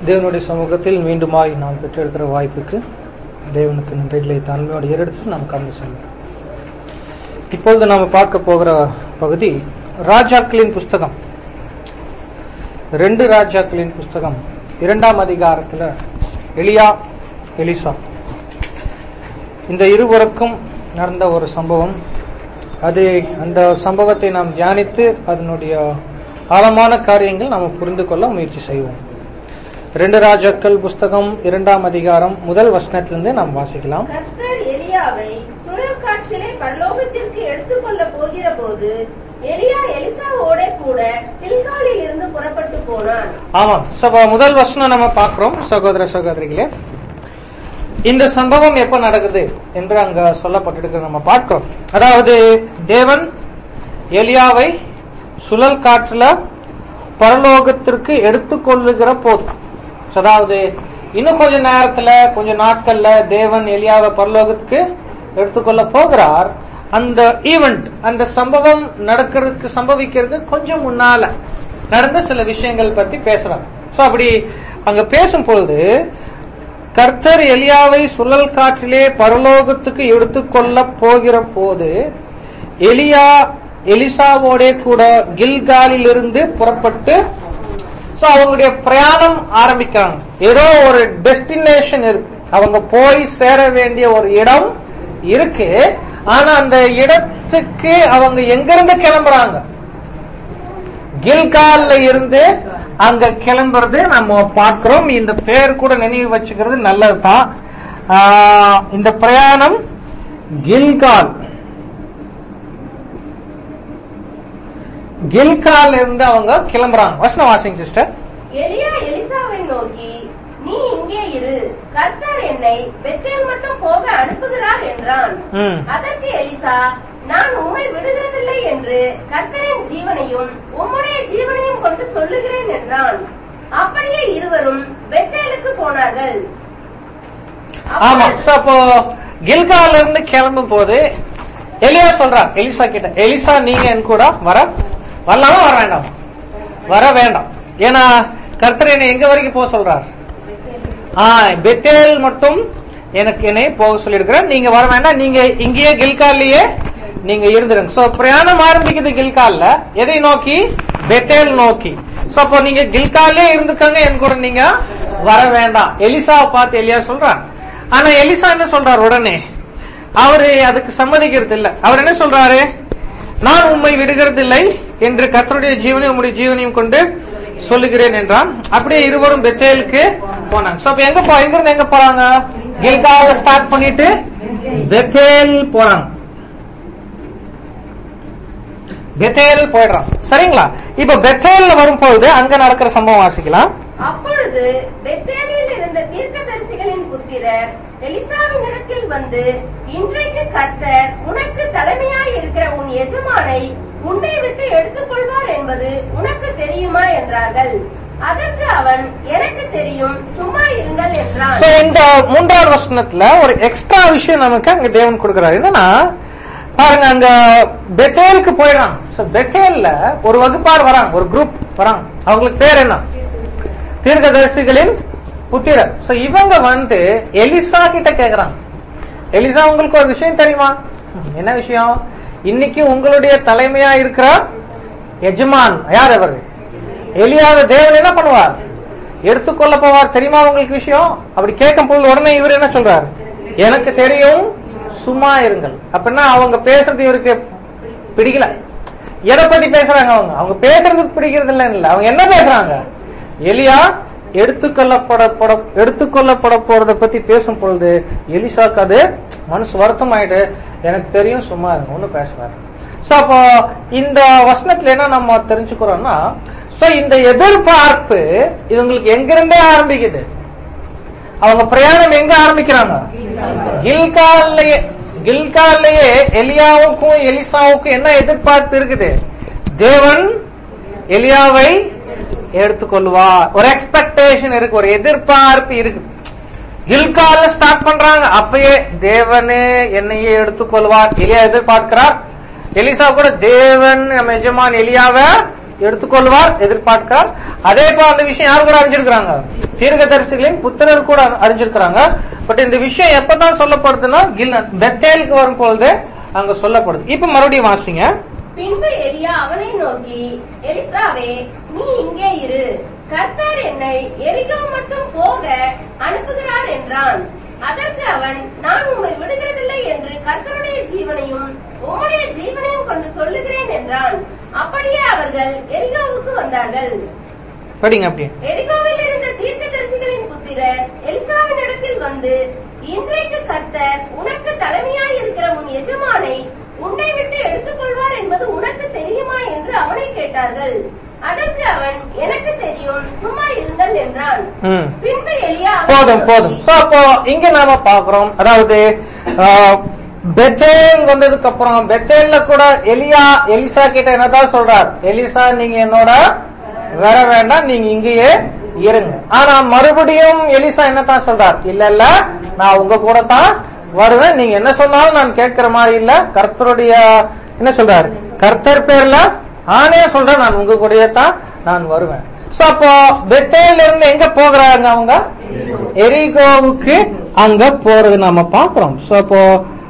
தேவனுடைய சமூகத்தில் மீண்டுமாய் நாம் பெற்றெடுக்கிற வாய்ப்புக்கு தேவனுக்கு நன்றிகளை தாழ்மையோடு ஏறெடுத்து நாம் கடந்து செல்வோம் இப்பொழுது நாம் பார்க்க போகிற பகுதி ராஜாக்களின் புஸ்தகம் ரெண்டு ராஜாக்களின் புஸ்தகம் இரண்டாம் அதிகாரத்துல எலியா எலிசா இந்த இருவருக்கும் நடந்த ஒரு சம்பவம் அது அந்த சம்பவத்தை நாம் தியானித்து அதனுடைய ஆழமான காரியங்கள் நாம் புரிந்து கொள்ள முயற்சி செய்வோம் ரெண்டு ராஜாக்கள் புஸ்தகம் இரண்டாம் அதிகாரம் முதல் வசனத்திலிருந்து நாம் வாசிக்கலாம் கர்த்தர் எலியாவை சுழல் காற்றிலே பரலோகத்திற்கு எடுத்துக்கொள்ள போகிற போது எலியா எலிசாவோட கூட பில்காலில் இருந்து புறப்பட்டு போனான் ஆமாம் சோ முதல் வசனம் நம்ம பார்க்கிறோம் சகோதர சகோதரிகளே இந்த சம்பவம் எப்ப நடக்குது என்று அங்க சொல்லப்பட்டிருக்கு நம்ம பார்க்கிறோம் அதாவது தேவன் எலியாவை சுழல் காற்றுல பரலோகத்திற்கு எடுத்துக்கொள்ளுகிற போது So, அதாவது இன்னும் கொஞ்ச நேரத்துல கொஞ்ச நாட்கள்ல தேவன் எலியாவை பரலோகத்துக்கு எடுத்துக்கொள்ள போகிறார் அந்த ஈவெண்ட் அந்த சம்பவம் நடக்கிறதுக்கு சம்பவிக்கிறதுக்கு கொஞ்சம் முன்னால நடந்த சில விஷயங்கள் பத்தி பேசுறாங்க சோ அப்படி அங்க பேசும் பொழுது கர்த்தர் எலியாவை சுழல் காற்றிலே பரலோகத்துக்கு எடுத்துக்கொள்ள போகிற போது எலியா எலிசாவோட கூட கில்காலில் இருந்து புறப்பட்டு சோ அவங்களுடைய பிரயாணம் ஆரம்பிக்கிறாங்க ஏதோ ஒரு டெஸ்டினேஷன் இருக்கு அவங்க போய் சேர வேண்டிய ஒரு இடம் இருக்கு ஆனா அந்த இடத்துக்கு அவங்க எங்கிருந்து கிளம்புறாங்க கில்கால்ல இருந்து அங்க கிளம்புறது நம்ம பார்க்கிறோம் இந்த பேர் கூட நினைவு வச்சுக்கிறது நல்லதுதான் ஆஹ் இந்த பிரயாணம் கில்கால் கில்கால் இருந்து அவங்க கிளம்புறாங்க வசனம் வாசிங்க சிஸ்டர் எலியா எலிசாவை நோக்கி நீ இங்கே இரு கர்த்தர் என்னை பெத்தேல் மட்டும் போக அனுப்புகிறார் என்றான் ம். அதற்கு எலிசா நான் உம்மை விடுகிறதில்லை என்று கர்த்தரின் ஜீவனையும் உம்முடைய ஜீவனையும் கொண்டு சொல்லுகிறேன் என்றான் அப்படியே இருவரும் பெத்தேலுக்கு போனார்கள் ஆமா சோ அப்போ கில்கால இருந்து கிளம்பும் போது எலியா சொல்றான் எலிசா கிட்ட எலிசா நீங்க என் கூட வர வரலாமா வர வேண்டாம் வர வேண்டாம் ஏன்னா கர்த்தர் என்னை எங்க வரைக்கும் போக சொல்றார் ஆ பெத்தேல் மட்டும் எனக்கு என்னை போக சொல்லியிருக்கிறேன் நீங்க வர வேண்டாம் நீங்க இங்கேயே கில்கால்லயே நீங்க இருந்துருங்க சோ பிரயாணம் ஆரம்பிக்குது கில்கால்ல எதை நோக்கி பெத்தேல் நோக்கி சோ அப்போ நீங்க கில்காலே இருந்துக்கங்க என் கூட நீங்க வர வேண்டாம் எலிசாவை பார்த்து எலியா சொல்றான் ஆனா எலிசா என்ன சொல்றார் உடனே அவரு அதுக்கு சம்மதிக்கிறது இல்ல அவர் என்ன சொல்றாரு நான் உம்மை விடுகிறது இல்லை என்று கர்த்தருடைய ஜீவனையும் உம்முடைய ஜீவனையும் கொண்டு சொல்லுகிறேன் என்றான் அப்படியே இருவரும் பெத்தேலுக்கு போனாங்க சோ அப்ப எங்க போ எங்க இருந்து எங்க போறாங்க கில்காவை ஸ்டார்ட் பண்ணிட்டு பெத்தேல் போறாங்க பெத்தேல் போயிடுறான் சரிங்களா இப்ப பெத்தேல்ல வரும்பொழுது அங்க நடக்கிற சம்பவம் வாசிக்கலாம் அப்பொழுது பெத்தேலில் இருந்த தீர்க்கதரிசிகளின் புத்திரர் எலிசாவின் இடத்தில் வந்து இன்றைக்கு கர்த்தர் உனக்கு தலைமையாய் இருக்கிற உன் எஜமானை உன்னை விட்டு எடுத்துக்கொள்வார் என்பது உனக்கு தெரியுமா என்றார்கள் அதற்கு அவன் எனக்கு தெரியும் சும்மா இருங்கள் என்றான் சோ இந்த மூன்றாவது வசனத்துல ஒரு எக்ஸ்ட்ரா விஷயம் நமக்கு அங்க தேவன் கொடுக்கிறார் என்னன்னா பாருங்க அங்க பெத்தேலுக்கு போயிடறான் சோ பெத்தேல்ல ஒரு வகுப்பார் வராங்க ஒரு குரூப் வராங்க அவங்களுக்கு பேர் என்ன தீர்க்கதரிசிகளின் புத்திரர் சோ இவங்க வந்து எலிசா கிட்ட கேக்குறாங்க எலிசா உங்களுக்கு ஒரு விஷயம் தெரியுமா என்ன விஷயம் இன்னைக்கு உங்களுடைய தலைமையா இருக்கிற எஜமான் யார் அவர் எலியாவை தேவன் என்ன பண்ணுவார் எடுத்துக்கொள்ள போவார் தெரியுமா உங்களுக்கு விஷயம் அப்படி கேட்கும் போது உடனே இவர் என்ன சொல்றாரு எனக்கு தெரியும் சும்மா இருங்கள் அப்படின்னா அவங்க பேசுறது இவருக்கு பிடிக்கல எதை பத்தி பேசுறாங்க அவங்க அவங்க பேசுறது பிடிக்கிறது இல்ல இல்ல அவங்க என்ன பேசுறாங்க எலியா எடுத்துக்கொள்ளப்பட பட- எடுத்துக்கொள்ளப்பட போறத பத்தி பேசும் பொழுது எலிசாக்கு அது மனசு வருத்தம் ஆயிட்டு எனக்கு தெரியும் சும்மா இருங்க ஒண்ணு பேசுவாரு சோ அப்போ இந்த வசனத்துல என்ன நம்ம தெரிஞ்சுக்கிறோம்னா சோ இந்த எதிர்பார்ப்பு இது உங்களுக்கு எங்கிருந்தே ஆரம்பிக்குது அவங்க பிரயாணம் எங்க ஆரம்பிக்கிறாங்க கில்கால்லயே கில்கால்லயே எலியாவுக்கும் எலிசாவுக்கும் என்ன எதிர்பார்ப்பு இருக்குது தேவன் எலியாவை எடுத்துக்கொள்வார் ஒரு எக்ஸ்பெக்டேஷன் இருக்கு ஒரு எதிர்பார்ப்பு இருக்கு கில்கால ஸ்டார்ட் பண்றாங்க அப்பயே தேவனே என்னையே எடுத்துக்கொள்வார் எலியா எதிர்பார்க்கிறார் எலிசா கூட தேவன் நம்ம எஜமான் எலியாவை எடுத்துக்கொள்வார் எதிர்பார்க்கிறார் அதே போல அந்த விஷயம் யார் கூட அறிஞ்சிருக்கிறாங்க தீர்க்கதரிசிகளின் புத்திரர் கூட அறிஞ்சிருக்கிறாங்க பட் இந்த விஷயம் எப்பதான் சொல்லப்படுதுன்னா கில்னட் பெத்தேலுக்கு வரும் பொழுது அங்க சொல்லப்படுது இப்ப மறுபடியும் வாசிங்க பின்பு எலியா அவனை நோக்கி எலிசாவே நீ இங்கே இரு கர்த்தர் என்னை எரிகோ மட்டும் போக அனுப்புகிறார் என்றான் அதற்கு அவன் நான் உம்மை விடுகிறதில்லை என்று கர்த்தருடைய ஜீவனையும் உம்முடைய ஜீவனையும் கொண்டு சொல்லுகிறேன் என்றான் அப்படியே அவர்கள் எரிகோவுக்கு வந்தார்கள் படிங்க அப்படியே எரிகோவில் இருந்த தீர்க்கதரிசிகளின் புத்திரர் எலிசாவின் இடத்தில் வந்து இன்றைக்கு கர்த்தர் உனக்கு தலைமையாய் இருக்கிற உன் எஜமானை உன்னை விட்டு எடுத்துக்கொள்வார் என்பது உனக்கு தெரியுமா என்று அவனை கேட்டார்கள் அதற்கு அவன் எனக்கு தெரியும் சும்மா இருங்கள் என்றான் ம். பின்பு எலியா அவனை போதும் போதும் நோக்கி, சோ அப்போ இங்க நாம பாக்குறோம் அதாவது ஆஹ், பெத்தேல் வந்ததுக்கு அப்புறம் பெத்தேல்ல கூட எலியா எலிசா கிட்ட என்னதான் சொல்றார் எலிசா நீங்க என்னோட வர வேண்டாம் நீங்க இங்கேயே இருங்க ஆனா மறுபடியும் எலிசா என்னதான் சொல்றார் இல்ல இல்ல நான் உங்க கூட தான் வருவேன் நீங்க என்ன சொன்னாலும் நான் கேட்கிற மாதிரி இல்ல கர்த்தருடைய என்ன சொல்றாரு கர்த்தர் பேர்ல ஆனே சொல்றேன் நான் உங்க கூடயே தான் நான் வருவேன் சோ அப்போ பெத்தேல இருந்து எங்க போகிறாங்க அவங்க எரிகோவுக்கு அங்க போறது நாம பாக்குறோம் சோ அப்போ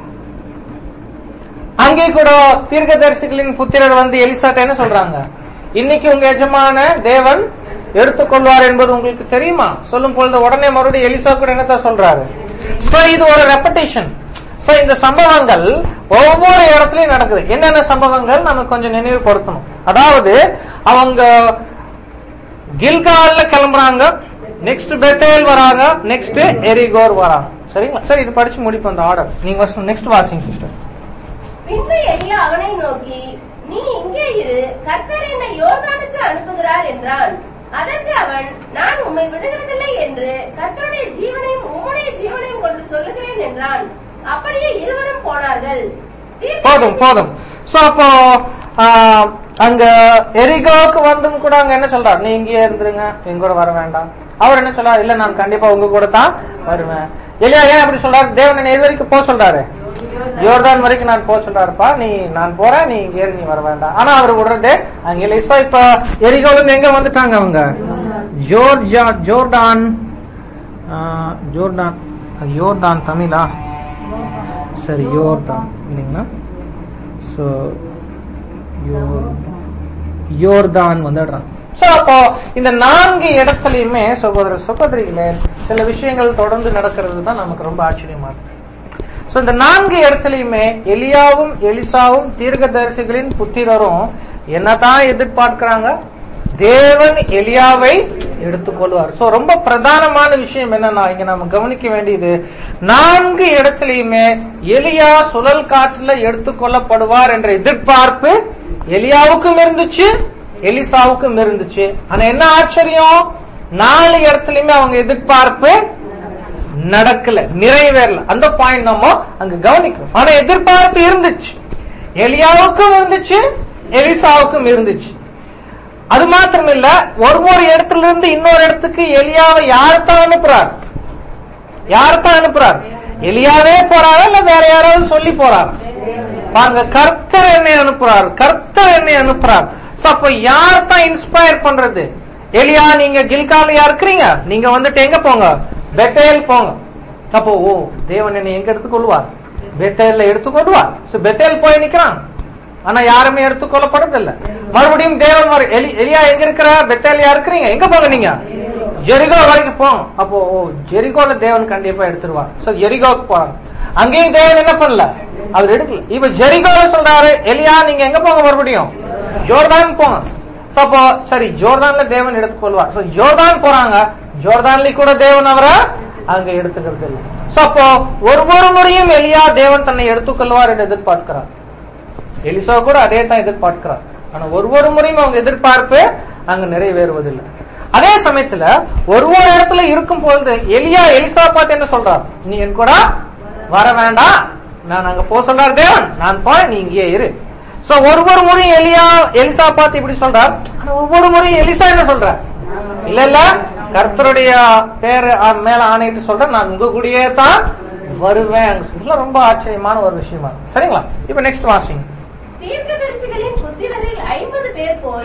அங்கே கூட தீர்க்கதரிசிகளின் புத்திரர் வந்து எலிசாட்ட என்ன சொல்றாங்க இன்னைக்கு உங்க எஜமான தேவன் எடுத்துக்கொள்வார் என்பது உங்களுக்கு தெரியுமா சொல்லும் பொழுது உடனே மறுபடியும் எலிசா கூட என்னத்தான் சொல்றாரு சோ இது ஒரு ரெப்படேஷன் சோ இந்த சம்பவங்கள் ஒவ்வொரு இடத்துலயும் நடக்குது என்னென்ன சம்பவங்கள் நம்ம கொஞ்சம் நினைவுபடுத்தணும் அதாவது அவங்க கில்கால்ல கிளம்புறாங்க நெக்ஸ்ட் பெத்தேல் வராங்க நெக்ஸ்ட் எரிகோர் வராங்க சரிங்களா சரி இது படிச்சு முடிப்போம் அந்த ஆர்டர் நீங்க நெக்ஸ்ட் வாசிங் சிஸ்டர் பின்பு எலியா அவனை நோக்கி நீ இங்கே இரு கர்த்தர் என்னை யோர்தானுக்கு அனுப்புகிறார் என்றான் அதற்கு அவன் நான் உம்மை விடுகிறதில்லை என்று கர்த்தருடைய ஜீவனையும் உம்முடைய ஜீவனையும் கொண்டு சொல்லுகிறேன் என்றான் அப்படியே இருவரும் போனார்கள் தீர்க்க- போதும் போதும் சோ அப்போ ஆ, அங்க எரிகோவுக்கு வந்தும் கூட அங்க என்ன சொல்றார் நீ இங்கேயே இருந்துருங்க எங்க கூட வர வேண்டாம் அவர் என்ன சொல்றாரு இல்ல நான் கண்டிப்பா உங்க கூட தான் வருவேன் இல்லையா ஏன் அப்படி சொல்றாரு தேவன் என்ன எது வரைக்கும் போக சொல்றாரு யோர்தான் வரைக்கும் நான் போக சொல்றாருப்பா நீ நான் போறேன் நீ இங்க ஏறி நீ வர வேண்டாம் ஆனா அவர் விடுறது அங்க இல்லை So, இப்ப எரிகோல இருந்து எங்க வந்துட்டாங்க அவங்க ஜோர்ஜா ஜோர்டான் ஆ, ஜோர்டான் அது யோர்தான் தமிழா சரி யோர்தான் இல்லைங்களா ஸோ யோர்தான் வந்துடுறான் சோ அப்போ இந்த நான்கு இடத்துலயுமே சகோதர சகோதரிகளே சில விஷயங்கள் தொடர்ந்து நடக்கிறது தான் நமக்கு ரொம்ப ஆச்சரியமா இருக்கு சோ இந்த நான்கு இடத்துலயுமே எலியாவும் எலிசாவும் தீர்க்கதரிசிகளின் புத்திரரும் என்னதான் எதிர்பார்க்கிறாங்க தேவன் எலியாவை எடுத்துக்கொள்வார் சோ ரொம்ப பிரதானமான விஷயம் என்னன்னா இங்க நாம கவனிக்க வேண்டியது நான்கு இடத்துலயுமே எலியா சுழல் காற்றுல எடுத்துக்கொள்ளப்படுவார் என்ற எதிர்பார்ப்பு எலியாவுக்கும் இருந்துச்சு எலிசாவுக்கும் இருந்துச்சு ஆனா என்ன ஆச்சரியம் நாலு இடத்துலயுமே அவங்க எதிர்பார்ப்பு நடக்கல நிறைவேறல அந்த பாயிண்ட் நம்ம அங்க கவனிக்கணும் ஆனா எதிர்பார்ப்பு இருந்துச்சு எலியாவுக்கும் இருந்துச்சு எலிசாவுக்கும் இருந்துச்சு அது மாத்திரம் இல்ல ஒரு ஒரு இடத்துல இருந்து இன்னொரு இடத்துக்கு எலியாவை யாருத்தான் அனுப்புறார் யாருத்தான் அனுப்புறார் எலியாவே போறாரா இல்ல வேற யாராவது சொல்லி போறாரா பாருங்க கர்த்தர் என்னை அனுப்புறார் கர்த்தர் என்னை அனுப்புறார் So, அப்ப யார் தான் இன்ஸ்பயர் பண்றது எலியா நீங்க கில்காலியா இருக்கிறீங்க நீங்க வந்துட்டு எங்க போங்க பெத்தேல் போங்க அப்போ ஓ தேவன் என்னை எங்க எடுத்துக்கொள்வார் பெத்தேல்ல எடுத்துக்கொள்வார் So, பெத்தேல் போய் நிக்கிறான் ஆனா யாருமே எடுத்துக்கொள்ளப்படுறது இல்ல மறுபடியும் தேவன் வர எலி- எலியா எங்க இருக்கிற பெத்தேலியா இருக்கிறீங்க எங்க போங்க நீங்க ஜெரிகோ வரைக்கும் போங்க அப்போ ஓ ஜெரிகோல தேவன் கண்டிப்பா எடுத்துருவார் சோ ஜெரிகோக்கு போறாங்க அங்கேயும் தேவன் என்ன பண்ணல அவர் எடுக்கல இப்ப ஜெரிகோல சொல்றாரு எலியா நீங்க எங்க போங்க மறுபடியும் ஜோர்தான் போங்க So, அப்போ சரி ஜோர்தான்ல தேவன் எடுத்துக்கொள்வார் சோ ஜோர்தான் போறாங்க ஜோர்தான்ல கூட தேவன் அவரை அங்க எடுத்துக்கிறது இல்லை சோ அப்போ ஒரு ஒரு முறையும் எலியா தேவன் தன்னை எடுத்துக்கொள்வார் என்று எதிர்பார்க்கிறார் எலிசா கூட அதே தான் எதிர்பார்க்கிறார் ஆனா ஒரு ஒரு முறையும் அவங்க எதிர்பார்ப்பு அங்க நிறைவேறுவதில்லை அதே சமயத்துல ஒரு ஒரு இடத்துல இருக்கும் பொழுது எலியா எலிசா பார்த்து என்ன சொல்றார் நீ என் கூட வர வேண்டாம் நான் அங்க போக சொல்றார் தேவன் நான் போறேன் நீ இங்கேயே இரு சோ ஒரு ஒரு முறையும் எலியா எலிசா பார்த்து இப்படி சொல்றார் ஆனா ஒவ்வொரு முறையும் எலிசா என்ன சொல்றார் இல்ல இல்ல கர்த்தருடைய பேர் மேல ஆணையிட்டு சொல்றேன் நான் உங்க கூடயே தான் வருவேன் இதெல்லாம் ரொம்ப ஆச்சரியமான ஒரு விஷயமா இருக்கு. சரிங்களா இப்ப நெக்ஸ்ட் வாசிங் தீர்க்கதரிசிகளின் புத்திரரில் ஐம்பது பேர் போய்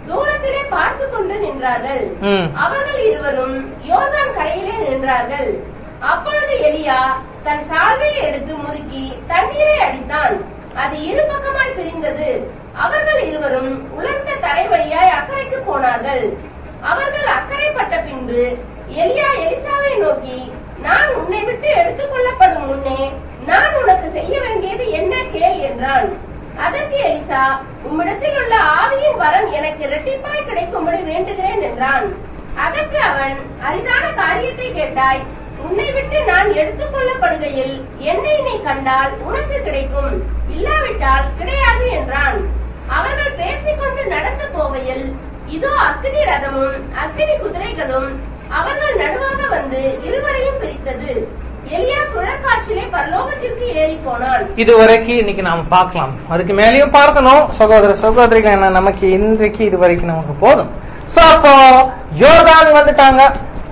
தூரத்திலே பார்த்து கொண்டு நின்றார்கள் ம். அவர்கள் இருவரும் யோர்தான் கரையிலே நின்றார்கள் அப்பொழுது எலியா தன் சால்வையை எடுத்து முறுக்கி தண்ணீரை அடித்தான் அது இரு பக்கமாய் பிரிந்தது அவர்கள் இருவரும் உலர்ந்த தரை வழியாய் அக்கறைக்கு போனார்கள் அவர்கள் அக்கறைப்பட்ட பின்பு எலியா எலிசாவை நோக்கி நான் உன்னை விட்டு எடுத்துக் கொள்ளப்படும் முன்னே நான் உனக்கு செய்ய வேண்டியது என்ன கேள் என்றான் அதற்கு எலிசா உம்மிடத்தில் உள்ள ஆவியின் வரம் எனக்கு இரட்டிப்பாய் கிடைக்கும்படி வேண்டுகிறேன் என்றான் அதற்கு அவன் அரிதான காரியத்தை கேட்டாய் உன்னை விட்டு நான் எடுத்துக் கொள்ளப்படுகையில் என்னை நீ கண்டால் உனக்கு கிடைக்கும் இல்லாவிட்டால் கிடையாது என்றான் அவர்கள் பேசிக்கொண்டு நடந்து போகையில் இதோ அக்கினி ரதமும் அக்கினி குதிரைகளும் அவர்கள் நடுவாக வந்து இருவரையும் பிரித்தது எலியா சுழற்காற்றிலே பரலோகத்திற்கு ஏறி போனான் இது வரைக்கும் இன்னைக்கு நாம பார்க்கலாம் அதுக்கு மேலேயும் பார்க்கணும் சகோதர சகோதரிகள் என்ன நமக்கு இன்றைக்கு இது வரைக்கும் நமக்கு போதும் சோ அப்போ யோர்தான் வந்துட்டாங்க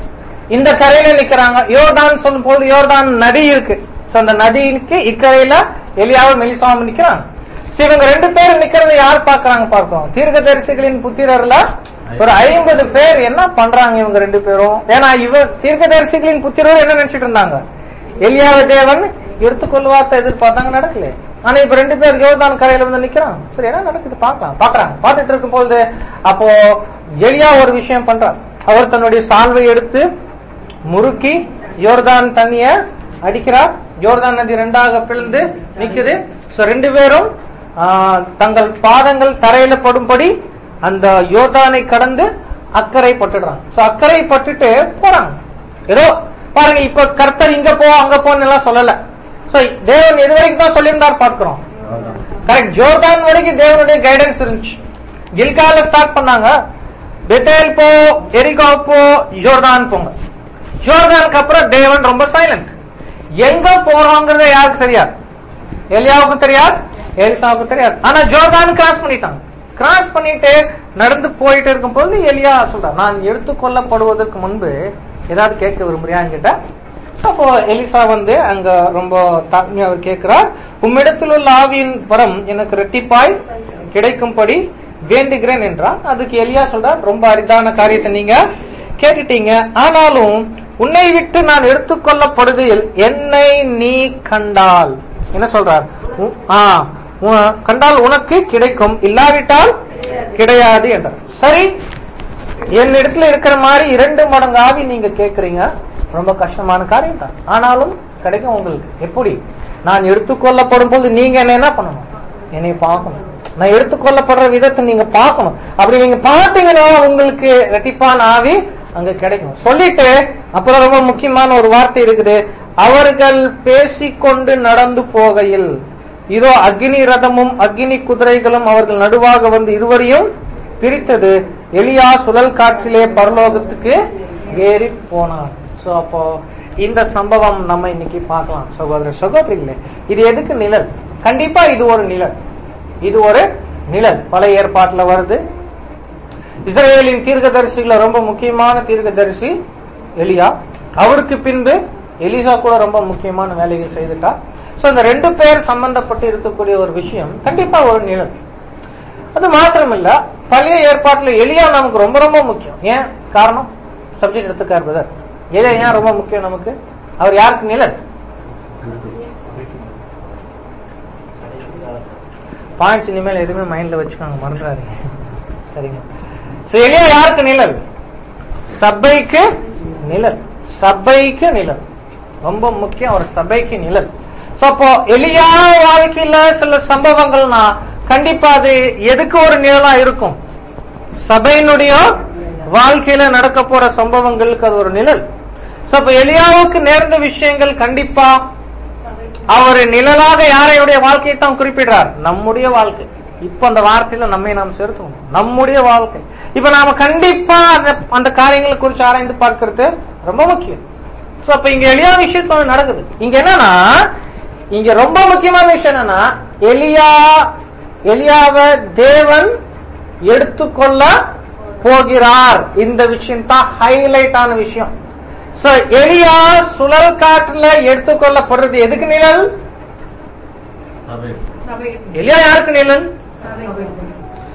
இந்த கரையில நிக்கிறாங்க யோர்தான் சொல்லும் போது யோர்தான் நதி இருக்கு சோ அந்த நதிக்கு இக்கரையில எலியாவும் மெலிசாவும் நிக்கிறாங்க சோ இவங்க ரெண்டு பேரும் நிக்கிறத யார் பாக்குறாங்க பார்க்கிறோம் தீர்க்கதரிசிகளின் புத்திரர்ல ஒரு ஐம்பது பேர் என்ன பண்றாங்க இவங்க ரெண்டு பேரும் ஏன்னா இவ தீர்க்கதரிசிகளின் புத்திரர் என்ன நினைச்சிட்டு இருந்தாங்க எலியாவ தேவன் எடுத்துக்கொள்வார்த்த எதிர்பார்த்தாங்க நடக்கல ஆனா இப்ப ரெண்டு பேர் யோர்தான் கரையில வந்து நிக்கிறான் சரி என்ன நடக்குது பாக்கலாம் பாக்குறாங்க பார்த்துட்டு இருக்கும் பொழுது அப்போ எலியா ஒரு விஷயம் பண்றார் அவர் தன்னுடைய சால்வை எடுத்து முறுக்கி யோர்தான் தண்ணிய அடிக்கிறார் யோர்தான் நதி ரெண்டாக பிளந்து நிக்குது சோ ரெண்டு பேரும் ஆ, தங்கள் பாதங்கள் தரையில படும்படி அந்த யோர்தானை கடந்து அக்கறை பட்டுடுறாங்க சோ அக்கறை பட்டுட்டு போறாங்க ஏதோ பாருங்க இப்ப கர்த்தர் இங்க போ அங்க போன்னு எல்லாம் சொல்லல சோ தேவன் எது வரைக்கும் தான் சொல்லியிருந்தார் பார்க்கிறோம் கரெக்ட் ஜோர்தான் வரைக்கும் தேவனுடைய கைடன்ஸ் இருந்துச்சு கில்கால ஸ்டார்ட் பண்ணாங்க பெத்தேல் போ எரிகோ போ ஜோர்தான் போங்க ஜோர்தானுக்கு அப்புறம் தேவன் ரொம்ப சைலண்ட் எங்க போறோங்கிறது யாருக்கு தெரியாது எலியாவுக்கு தெரியாது எலிசாவுக்கு தெரியாது ஆனா ஜோர்தான் கிராஸ் பண்ணிட்டாங்க கிராஸ் பண்ணிட்டு நடந்து போயிட்டு இருக்கும் போது எலியா சொல்றார் நான் எடுத்துக்கொள்ளப்படுவதற்கு முன்பு ஏதாவது கேட்க விரும்புறியா என்கிட்ட அப்போ எலிசா வந்து அங்க ரொம்ப தாழ்மையா அவர் கேட்கிறார் உம்மிடத்தில் உள்ள ஆவியின் வரம் எனக்கு ரெட்டிப்பாய் கிடைக்கும்படி வேண்டுகிறேன் என்றார் அதுக்கு எலியா சொல்றார் ரொம்ப அரிதான காரியத்தை நீங்க கேட்டுட்டீங்க ஆனாலும் உன்னை விட்டு நான் எடுத்துக்கொள்ளப்படுகையில் என்னை நீ கண்டால் என்ன சொல்றார் உ- ஆ, உ- கண்டால் உனக்கு கிடைக்கும் இல்லாவிட்டால் கிடையாது என்றார் சரி என் இடத்துல இருக்கிற மாதிரி இரண்டு மடங்கு ஆவி நீங்க கேக்குறீங்க ரொம்ப கஷ்டமான காரியம் தான் ஆனாலும் கிடைக்கும் உங்களுக்கு எப்படி நான் எடுத்துக்கொள்ளப்படும் போது நீங்க என்ன என்ன பண்ணணும் என்னை பார்க்கணும் நான் எடுத்துக்கொள்ளப்படுற விதத்தை நீங்க பார்க்கணும் அப்படி நீங்க பார்த்தீங்கன்னா உங்களுக்கு ரெட்டிப்பான ஆவி அங்க கிடைக்கும் சொல்லிட்டு அப்புறம் ரொம்ப முக்கியமான ஒரு வார்த்தை இருக்குது அவர்கள் பேசிக்கொண்டு நடந்து போகையில் இதோ அக்னி ரதமும் அக்னி குதிரைகளும் அவர்கள் நடுவாக வந்து இருவரையும் பிரித்தது எலியா சுழல் காற்றிலே பரலோகத்துக்கு ஏறி போனார் சோ அப்போ இந்த சம்பவம் நம்ம இன்னைக்கு பார்க்கலாம் சகோதர சகோதரிகளே இது எதுக்கு நிழல் கண்டிப்பா இது ஒரு நிழல் இது ஒரு நிழல் பழைய ஏற்பாட்டுல வருது இஸ்ரேலின் தீர்க்கதரிசிகள ரொம்ப முக்கியமான தீர்க்கதரிசி எலியா அவருக்கு பின்பு எலிசா கூட ரொம்ப முக்கியமான வேலைகள் செய்துட்டார் சோ இந்த ரெண்டு பேர் சம்பந்தப்பட்டு இருக்கக்கூடிய ஒரு விஷயம் கண்டிப்பா ஒரு நிழல் அது மாத்திரம் இல்ல பழைய ஏற்பாட்டுல எலியா நமக்கு ரொம்ப ரொம்ப முக்கியம் ஏன் காரணம் சப்ஜெக்ட் எடுத்துக்கார் பிரதர் எலியா ஏன் ரொம்ப முக்கியம் நமக்கு அவர் யாருக்கு நிழல் பாயிண்ட்ஸ் இனிமேல் எதுவுமே மைண்ட்ல வச்சுக்கோங்க மறந்துடாதீங்க சரிங்க So, எலியா யாருக்கு நிழல் சபைக்கு நிழல் சபைக்கு நிழல் ரொம்ப முக்கியம் ஒரு சபைக்கு நிழல் So, அப்போ எலியா வாழ்க்கையில சில சம்பவங்கள்னா கண்டிப்பா அது எதுக்கு ஒரு நிழலா இருக்கும் சபையினுடைய வாழ்க்கையில நடக்க போற சம்பவங்களுக்கு அது ஒரு நிழல் So, அப்ப எலியாவுக்கு நேர்ந்த விஷயங்கள் கண்டிப்பா அவர் நிழலாக யாரையுடைய வாழ்க்கையை தான் குறிப்பிடுறார் நம்முடைய வாழ்க்கை இப்ப அந்த வார்த்தையில நம்மை நாம் சேர்த்துக்கணும் நம்முடைய வாழ்க்கை இப்ப நாம கண்டிப்பா அந்த அந்த காரியங்களை குறித்து ஆராய்ந்து பார்க்கிறது ரொம்ப முக்கியம் சோ அப்ப இங்க எளியா விஷயத்துல ஒண்ணு நடக்குது இங்க என்னன்னா இங்க ரொம்ப முக்கியமான விஷயம் என்னன்னா எலியா எலியாவை தேவன் எடுத்துக்கொள்ள போகிறார் இந்த விஷயம் தான் ஹைலைட் ஆன விஷயம் சோ எலியா சுழல் காற்றுல எடுத்துக்கொள்ளப்படுறது எதுக்கு நிழல் எலியா யாருக்கு நிழல்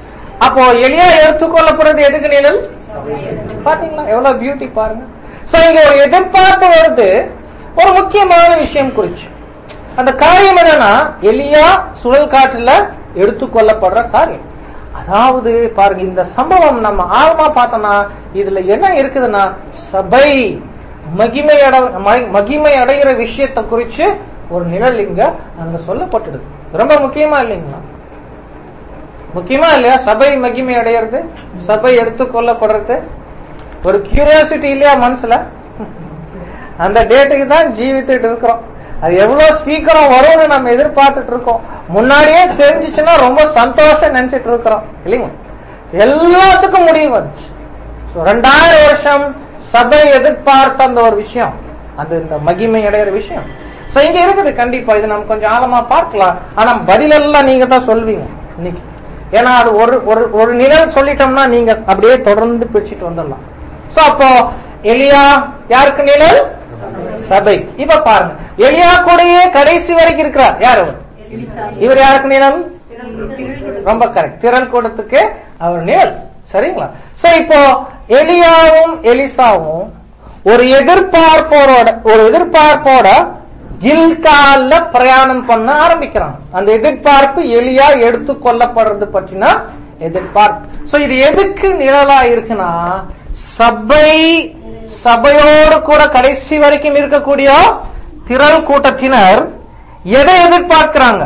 அப்போ எளியா எடுத்துக்கொள்ளப்படுறது எதுக்கு நிழல் பாத்தீங்களா எவ்வளவு பியூட்டி பாருங்க சோ இங்க ஒரு எதிர்பார்ப்பு வருது ஒரு முக்கியமான விஷயம் குறிச்சு அந்த காரியம் என்னன்னா எலியா சுழல் காற்றுல எடுத்துக்கொள்ளப்படுற காரியம் அதாவது பாருங்க இந்த சம்பவம் நம்ம ஆழமா பார்த்தோம்னா இதுல என்ன இருக்குதுன்னா சபை மகிமை அட ம- மகிமை அடைகிற விஷயத்தை குறிச்சு ஒரு நிழல் இங்க அங்க சொல்லப்பட்டுடுது ரொம்ப முக்கியமா இல்லைங்களா முக்கியமா இல்லையா சபை மகிமை அடையிறது சபை எடுத்துக்கொள்ளப்படுறது ஒரு கியூரியாசிட்டி இல்லையா மனசுல அந்த டேட்டுக்கு தான் ஜீவித்துட்டு இருக்கிறோம் அது எவ்வளவு சீக்கிரம் வரும்னு நம்ம எதிர்பார்த்துட்டு இருக்கோம் முன்னாடியே தெரிஞ்சிச்சுன்னா ரொம்ப சந்தோஷம் நினைச்சிட்டு இருக்கிறோம் இல்லைங்க எல்லாத்துக்கும் முடிவு வந்துச்சு So, ரெண்டாயிரம் வருஷம் சபை எதிர்பார்த்த அந்த ஒரு விஷயம் அது இந்த மகிமை அடையிற விஷயம் சோ இங்க இருக்குது கண்டிப்பா இது நம்ம கொஞ்சம் ஆழமா பார்க்கலாம் ஆனா பதில் எல்லாம் நீங்க தான் சொல்வீங்க இன்னைக்கு ஏன்னா அது ஒரு ஒரு ஒரு நிழல் சொல்லிட்டோம்னா நீங்க அப்படியே தொடர்ந்து பிடிச்சிட்டு வந்துடலாம் சோ அப்போ எலியா யாருக்கு நிழல் சபை இப்ப பாருங்க எலியா கூடயே கடைசி வரைக்கும் இருக்கிறார் யார் அவர் இவர் யாருக்கு நிழல் ரொம்ப கரெக்ட் திரள் கூடத்துக்கு அவர் நிழல் சரிங்களா சோ இப்போ எலியாவும் எலிசாவும் ஒரு எதிர்பார்ப்போரோட ஒரு எதிர்பார்ப்போட கில்கால்ல பிரயாணம் பண்ண ஆரம்பிக்கிறாங்க அந்த எதிர்பார்ப்பு எலியா எடுத்துக்கொள்ளப்படுறது பற்றினா எதிர்பார்ப்பு சோ இது எதுக்கு நிழலா இருக்குன்னா சபை சபையோடு கூட கடைசி வரைக்கும் இருக்கக்கூடிய திரள் கூட்டத்தினர் எதை எதிர்பார்க்கிறாங்க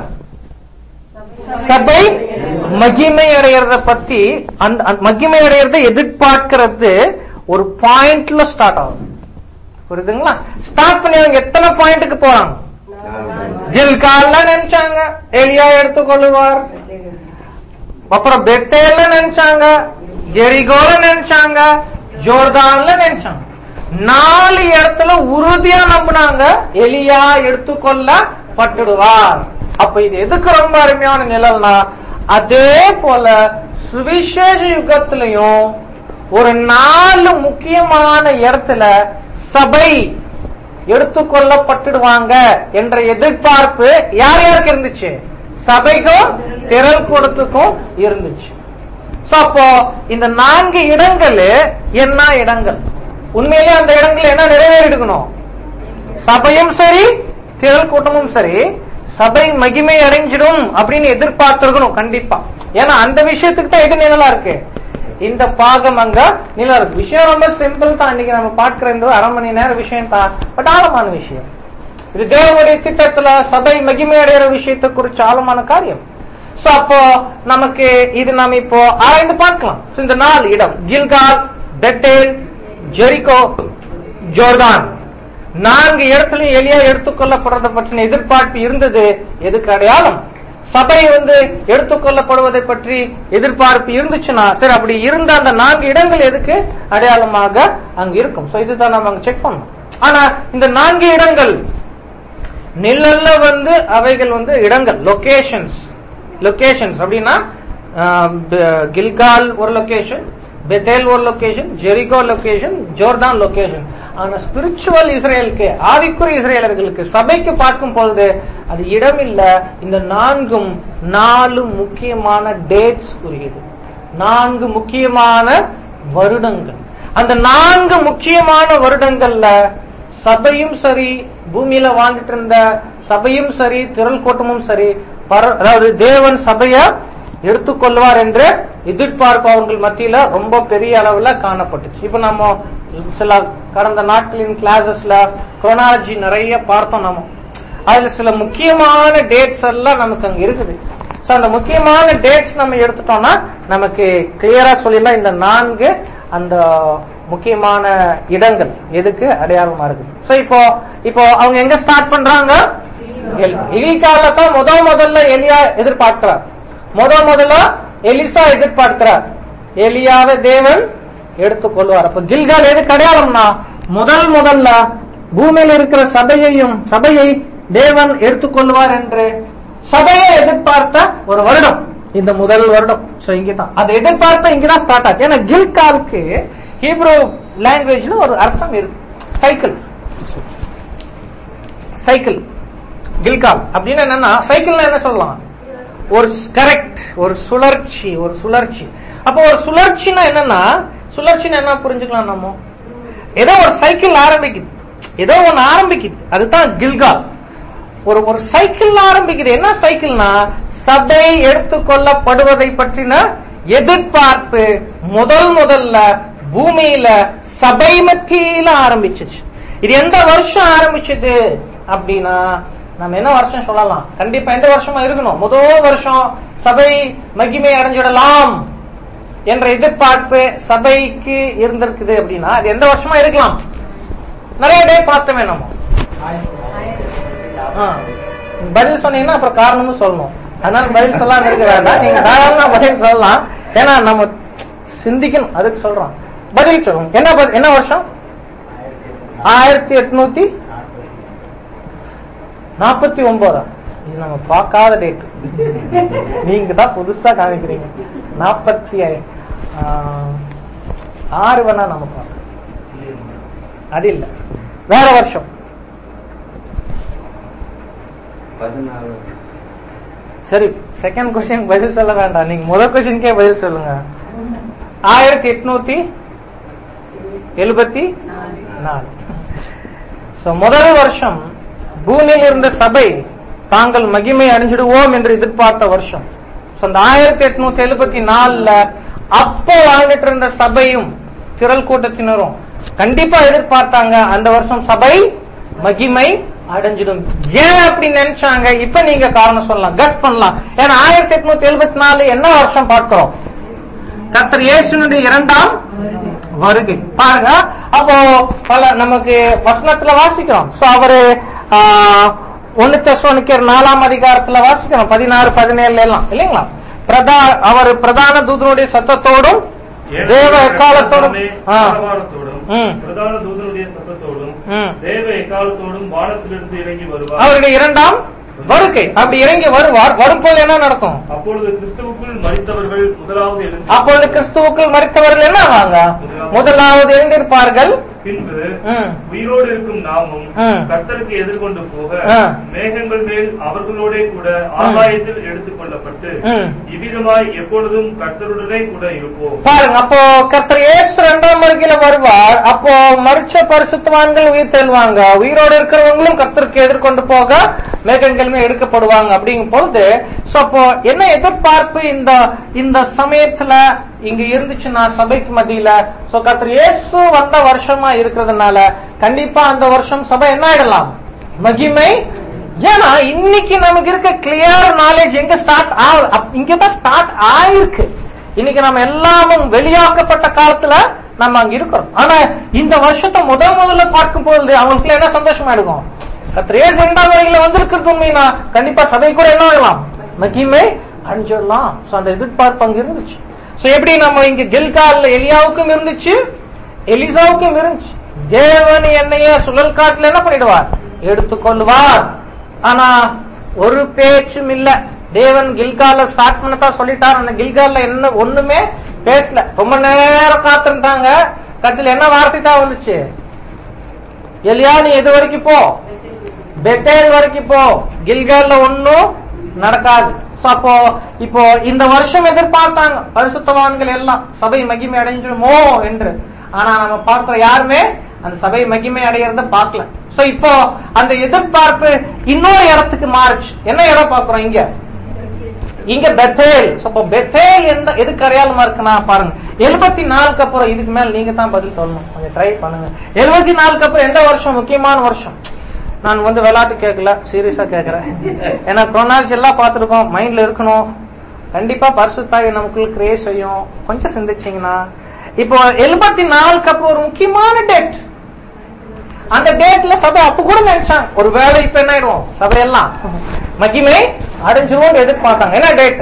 சபை மகிமை அடையறத பத்தி அந்த அந்த மகிமை அடையறத எதிர்பார்க்கிறது ஒரு பாயிண்ட்ல ஸ்டார்ட் ஆகும் புரியுதுங்களா ஸ்டார்ட் பண்ணி அவங்க எத்தனை பாயிண்ட்டுக்கு போறாங்க ஜில்கால்ல நினைச்சாங்க எலியா எடுத்துக்கொள்ளுவார் அப்புறம் பெத்தேல்ல நினைச்சாங்க ஜெரிகோல நினைச்சாங்க ஜோர்தான்ல நினைச்சாங்க நாலு இடத்துல உறுதியா நம்பினாங்க எலியா எடுத்துக்கொள்ளப்பட்டுடுவார் அப்ப இது எதுக்கு ரொம்ப அருமையான நிழல்னா அதே போல சுவிசேஷ யுகத்திலையும் ஒரு நாலு முக்கியமான இடத்துல சபை எடுத்துக்கொள்ளப்பட்டுடுவாங்க என்ற எதிர்பார்ப்பு யார் யாருக்கு இருந்துச்சு சபைக்கும் திரள் கூடத்துக்கும் இருந்துச்சு So, அப்போ இந்த நான்கு இடங்கள் என்ன இடங்கள் உண்மையிலே அந்த இடங்கள் என்ன நிறைவேறிடுக்கணும் சபையும் சரி திரள் கூட்டமும் சரி சபை மகிமை அடைஞ்சிடும் அப்படின்னு எதிர்பார்த்திருக்கணும் கண்டிப்பா ஏன்னா அந்த விஷயத்துக்கு தான் எது நிழலா இருக்கு இந்த பாகம் அங்க நிழலா இருக்கு விஷயம் ரொம்ப சிம்பிள் தான் இன்னைக்கு நம்ம பார்க்கிற இந்த அரை மணி நேரம் விஷயம் தான் பட் ஆழமான விஷயம் இது தேவனுடைய திட்டத்துல சபை மகிமை அடைகிற விஷயத்தை குறிச்சு ஆழமான காரியம் சோ அப்போ நமக்கு இது நாம இப்போ ஆராய்ந்து பார்க்கலாம் So, இந்த நாலு இடம் கில்கால் பெட்டேல் ஜெரிகோ ஜோர்தான் நான்கு இடத்துலயும் எளியா எடுத்துக்கொள்ளப்படுறதை பற்றின எதிர்பார்ப்பு இருந்தது எதுக்கு அடையாளம் சபை வந்து எடுத்துக்கொள்ளப்படுவதை பற்றி எதிர்பார்ப்பு இருந்துச்சுன்னா சரி அப்படி இருந்த அந்த நான்கு இடங்கள் எதுக்கு அடையாளமாக அங்க இருக்கும் சோ இதுதான் நம்ம அங்க செக் பண்ணணும் ஆனா இந்த நான்கு இடங்கள் நிழல்ல வந்து அவைகள் வந்து இடங்கள் லொகேஷன்ஸ் லொகேஷன்ஸ் அப்படின்னா ஆஹ், ப- கில்கால் ஒரு லொகேஷன் பெத்தேல் ஒரு location Jericho location Jordan location ஆனா ஸ்பிரிச்சுவல் இஸ்ரேலுக்கு ஆவிக்குரிய இஸ்ரேலர்களுக்கு சபைக்கு பார்க்கும் பொழுது அது இடம் இல்ல இந்த நான்கும் நாலு முக்கியமான டேட்ஸ் குறியது நான்கு முக்கியமான வருடங்கள் அந்த நான்கு முக்கியமான வருடங்கள்ல சபையும் சரி பூமியில வாழ்ந்துட்டு இருந்த சபையும் சரி திரள் கூட்டமும் சரி பர- அதாவது தேவன் சபைய எடுத்துக்கொள்வார் என்று எதிர்பார்ப்பு அவர்கள் மத்தியில ரொம்ப பெரிய அளவுல காணப்பட்டுச்சு இப்ப நம்ம சில கடந்த நாட்களின் கிளாஸஸ்ல குரோனாலஜி நிறைய பார்த்தோம் நம்ம அதுல சில முக்கியமான டேட்ஸ் எல்லாம் நமக்கு அங்க இருக்குது சோ அந்த முக்கியமான டேட்ஸ் நம்ம எடுத்துட்டோம்னா நமக்கு கிளியரா சொல்லிடலாம் இந்த நான்கு அந்த முக்கியமான இடங்கள் எதுக்கு அடையாளமா இருக்குது சோ இப்போ இப்போ அவங்க எங்க ஸ்டார்ட் பண்றாங்க எலிகால தான் முத முதல்ல எலியா எதிர்பார்க்கிறார் முத முதல்ல எலிசா எதிர்பார்க்கிறார் எலியாவை தேவன் எடுத்துக்கொள்வார் அப்ப கில்கால் எதுக்கு அடையாளம்னா முதல் முதல்ல பூமியில் இருக்கிற சபையையும் சபையை தேவன் எடுத்துக்கொள்வார் என்று சபையை எதிர்பார்த்த ஒரு வருடம் இந்த முதல் வருடம் சோ இங்கதான் அதை எதிர்பார்த்த இங்கதான் ஸ்டார்ட் ஆச்சு ஏன்னா கில்காலுக்கு ஹீப்ரோ லாங்குவேஜ்ல ஒரு அர்த்தம் இருக்கு சைக்கிள் சைக்கிள் கில்கால் அப்படின்னு என்னன்னா சைக்கிள்னா என்ன சொல்லலாம் ஒரு கரெக்ட் ஒரு சுழற்சி ஒரு சுழற்சி அப்போ ஒரு சுழற்சினா என்னன்னா சுழற்சினா என்ன புரிஞ்சுக்கலாம் நம்ம ஏதோ ஒரு சைக்கிள் ஆரம்பிக்குது ஏதோ ஒன்னு ஆரம்பிக்குது அதுதான் கில்கால் ஒரு ஒரு சைக்கிள் ஆரம்பிக்குது என்ன சைக்கிள்னா சபை எடுத்துக்கொள்ளப்படுவதை பற்றின எதிர்பார்ப்பு முதல் முதல்ல பூமியில சபை மத்தியில ஆரம்பிச்சிச்சு இது எந்த வருஷம் ஆரம்பிச்சது அப்படின்னா நம்ம என்ன வருஷம் சொல்லலாம் கண்டிப்பா எந்த வருஷமா இருக்கணும் முதல் வருஷம் சபை மகிமை அடைஞ்சிடலாம் என்ற எதிர்பார்ப்பு சபைக்கு இருந்திருக்குது அப்படின்னா அது எந்த வருஷமா இருக்கலாம் நிறைய டே பார்த்தோமே நம்ம ஆ. பதில் சொன்னீங்கன்னா அப்புறம் காரணமும் சொல்லணும் அதனால பதில் சொல்லாம இருக்க வேண்டாம் நீங்க தாராளமா பதில் சொல்லலாம் ஏன்னா நம்ம சிந்திக்கணும் அதுக்கு சொல்றோம் பதில் சொல்லுங்க என்ன பதில்- என்ன வருஷம் ஆயிரத்தி எட்நூத்தி நாற்பத்தி ஒன்பதா இது நம்ம பார்க்காத டேட் நீங்க தான் புதுசா காமிக்கிறீங்க நாற்பத்தி ஆறு வேணா நம்ம பார்க்கலாம் அது இல்ல வேற வருஷம் பதினாறு சரி செகண்ட் கொஸ்டின் பதில் சொல்ல வேண்டாம் நீங்க முதல் கொஸ்டின்கே பதில் சொல்லுங்க ஆயிரத்தி எட்நூத்தி எழுபத்தி நாலு So, முதல் வருஷம் பூமியில் இருந்த சபை தாங்கள் மகிமை அடைஞ்சிடுவோம் என்று எதிர்பார்த்த வருஷம் So, அந்த ஆயிரத்தி எட்நூத்தி எழுபத்தி நாலுல அப்போ வாழ்ந்துட்டு இருந்த சபையும் திரள் கூட்டத்தினரும் கண்டிப்பா எதிர்பார்த்தாங்க அந்த வருஷம் சபை மகிமை அடைஞ்சிடும் ஏன் அப்படி நினைச்சாங்க இப்ப நீங்க காரணம் சொல்லலாம் கஸ் பண்ணலாம் ஏன்னா ஆயிரத்தி எட்நூத்தி எழுபத்தி நாலு என்ன வருஷம் பார்க்கிறோம் கர்த்தர் இயேசுனுடைய இரண்டாம் வருகை பாருங்க அப்போ பல நமக்கு வசனத்துல வாசிக்கிறோம் சோ அவரு ஆஹ், ஒன்னு தெசோனிக்கர் நாலாம் அதிகாரத்துல வாசிக்கிறோம் பதினாறு பதினேழுல எல்லாம் இல்லைங்களா பிரதா அவர் பிரதான தூதனுடைய சத்தத்தோடும் தேவ எக்காலத்தோடும் ஆ. ஆரவாரத்தோடும் ம். பிரதான தூதனுடைய சத்தத்தோடும் ம். தேவ எக்காலத்தோடும் வானத்திலிருந்து இறங்கி வருவார் அவருடைய இரண்டாம் வருகை அப்படி இறங்கி வருவார் வரும்போது என்ன நடக்கும் அப்பொழுது கிறிஸ்துவுக்குள் மரித்தவர்கள் முதலாவது எழுந்து அப்பொழுது கிறிஸ்துவுக்குள் மறித்தவர்கள் என்ன ஆவாங்க முதலாவது எழுந்திருப்பார்கள் பின்பு ம். உயிரோடு இருக்கும் நாமும் ம். கர்த்தருக்கு எதிர்கொண்டு போக ஆ. மேகங்கள் மேல் அவர்களோட கூட ஆகாயத்தில் எடுத்துக் கொள்ளப்பட்டு ம். இவ்விதமாய் எப்பொழுதும் கர்த்தருடனே கூட இருப்போம் பாருங்க அப்போ கர்த்தர் இயேசு இரண்டாம் வருகையில வருவார் அப்போ மறிச்ச பரிசுத்தவான்கள் உயிர் தெழுவாங்க உயிரோடு இருக்கிறவங்களும் கர்த்தருக்கு எதிர்கொண்டு போக மேகங்களுமே எடுக்கப்படுவாங்க அப்படிங்கும் பொழுது சோ அப்போ என்ன எதிர்பார்ப்பு இந்த இந்த சமயத்துல இங்க இருந்துச்சுன்னா சபைக்கு மத்தியில சோ கர்த்தர் இயேசு வந்த வருஷமா இருக்கிறதுனால கண்டிப்பா அந்த வருஷம் சபை என்ன ஆயிடலாம் மகிமை ஏன்னா இன்னைக்கு நமக்கு இருக்க கிளியர் நாலேஜ் எங்க ஸ்டார்ட் இங்கதான் ஸ்டார்ட் ஆயிருக்கு இன்னைக்கு நம்ம எல்லாமும் வெளியாக்கப்பட்ட காலத்துல நம்ம அங்க இருக்கிறோம் ஆனா இந்த வருஷத்தை முதல் முதல்ல பார்க்கும் பொழுது அவங்களுக்கு என்ன சந்தோஷமா இருக்கும் கத்திரே இரண்டாம் வரையில வந்திருக்கிறது உண்மைனா கண்டிப்பா சபை கூட என்ன ஆகலாம் மகிமை அணிஞ்சிடலாம் சோ அந்த எதிர்பார்ப்பு அங்க இருந்துச்சு சோ எப்படி நம்ம இங்க கில்கால்ல எலியாவுக்கும் இருந்துச்சு எலிசாவுக்கும் இருந்துச்சு தேவன் என்னைய சுழல் காட்டுல என்ன பண்ணிடுவார் எடுத்துக்கொள்வார் ஆனா ஒரு பேச்சும் இல்ல தேவன் கில்கால ஸ்டார்ட் பண்ணத்தான் சொல்லிட்டார் ஆனா கில்கால்ல என்ன ஒண்ணுமே பேசல ரொம்ப நேரம் காத்திருந்தாங்க கடைசியில் என்ன வார்த்தை தான் வந்துச்சு எலியா நீ எது வரைக்கும் போ பெத்தேல் வரைக்கும் போ கில்கால்ல ஒண்ணும் நடக்காது So, அப்போ இப்போ இந்த வருஷம் எதிர்பார்த்தாங்க பரிசுத்தவான்கள் எல்லாம் சபை மகிமை அடைஞ்சிடுமோ என்று ஆனா நம்ம பார்க்கிற யாருமே அந்த சபை மகிமை அடையறத பார்க்கல சோ இப்போ அந்த எதிர்பார்ப்பு இன்னொரு இடத்துக்கு மாறுச்சு என்ன இடம் பார்க்கிறோம் இங்க இங்க பெத்தேல் So, அப்போ பெத்தேல் எந்த எதுக்கு அடையாளமா இருக்குன்னா பாருங்க எழுபத்தி நாலுக்கு அப்புறம் இதுக்கு மேல நீங்க தான் பதில் சொல்லணும் கொஞ்சம் ட்ரை பண்ணுங்க எழுபத்தி நாலுக்கு அப்புறம் எந்த வருஷம் முக்கியமான வருஷம் நான் வந்து விளையாட்டு கேட்கல சீரியஸா கேட்கறேன் ஏன்னா குரோனாலஜி எல்லாம் பார்த்திருக்கோம் மைண்ட்ல இருக்கணும் கண்டிப்பா பரிசுத்தாய் நமக்குள்ள கிரியேட் செய்யும் கொஞ்சம் சிந்திச்சீங்கன்னா இப்போ எழுபத்தி நாலுக்கு அப்புறம் ஒரு முக்கியமான டேட் அந்த டேட்ல சபை அப்ப கூட நினைச்சாங்க ஒரு வேலை இப்ப என்ன ஆயிடுவோம் சபையெல்லாம் மகிமை அடைஞ்சிரும் எதிர்பார்த்தாங்க என்ன டேட்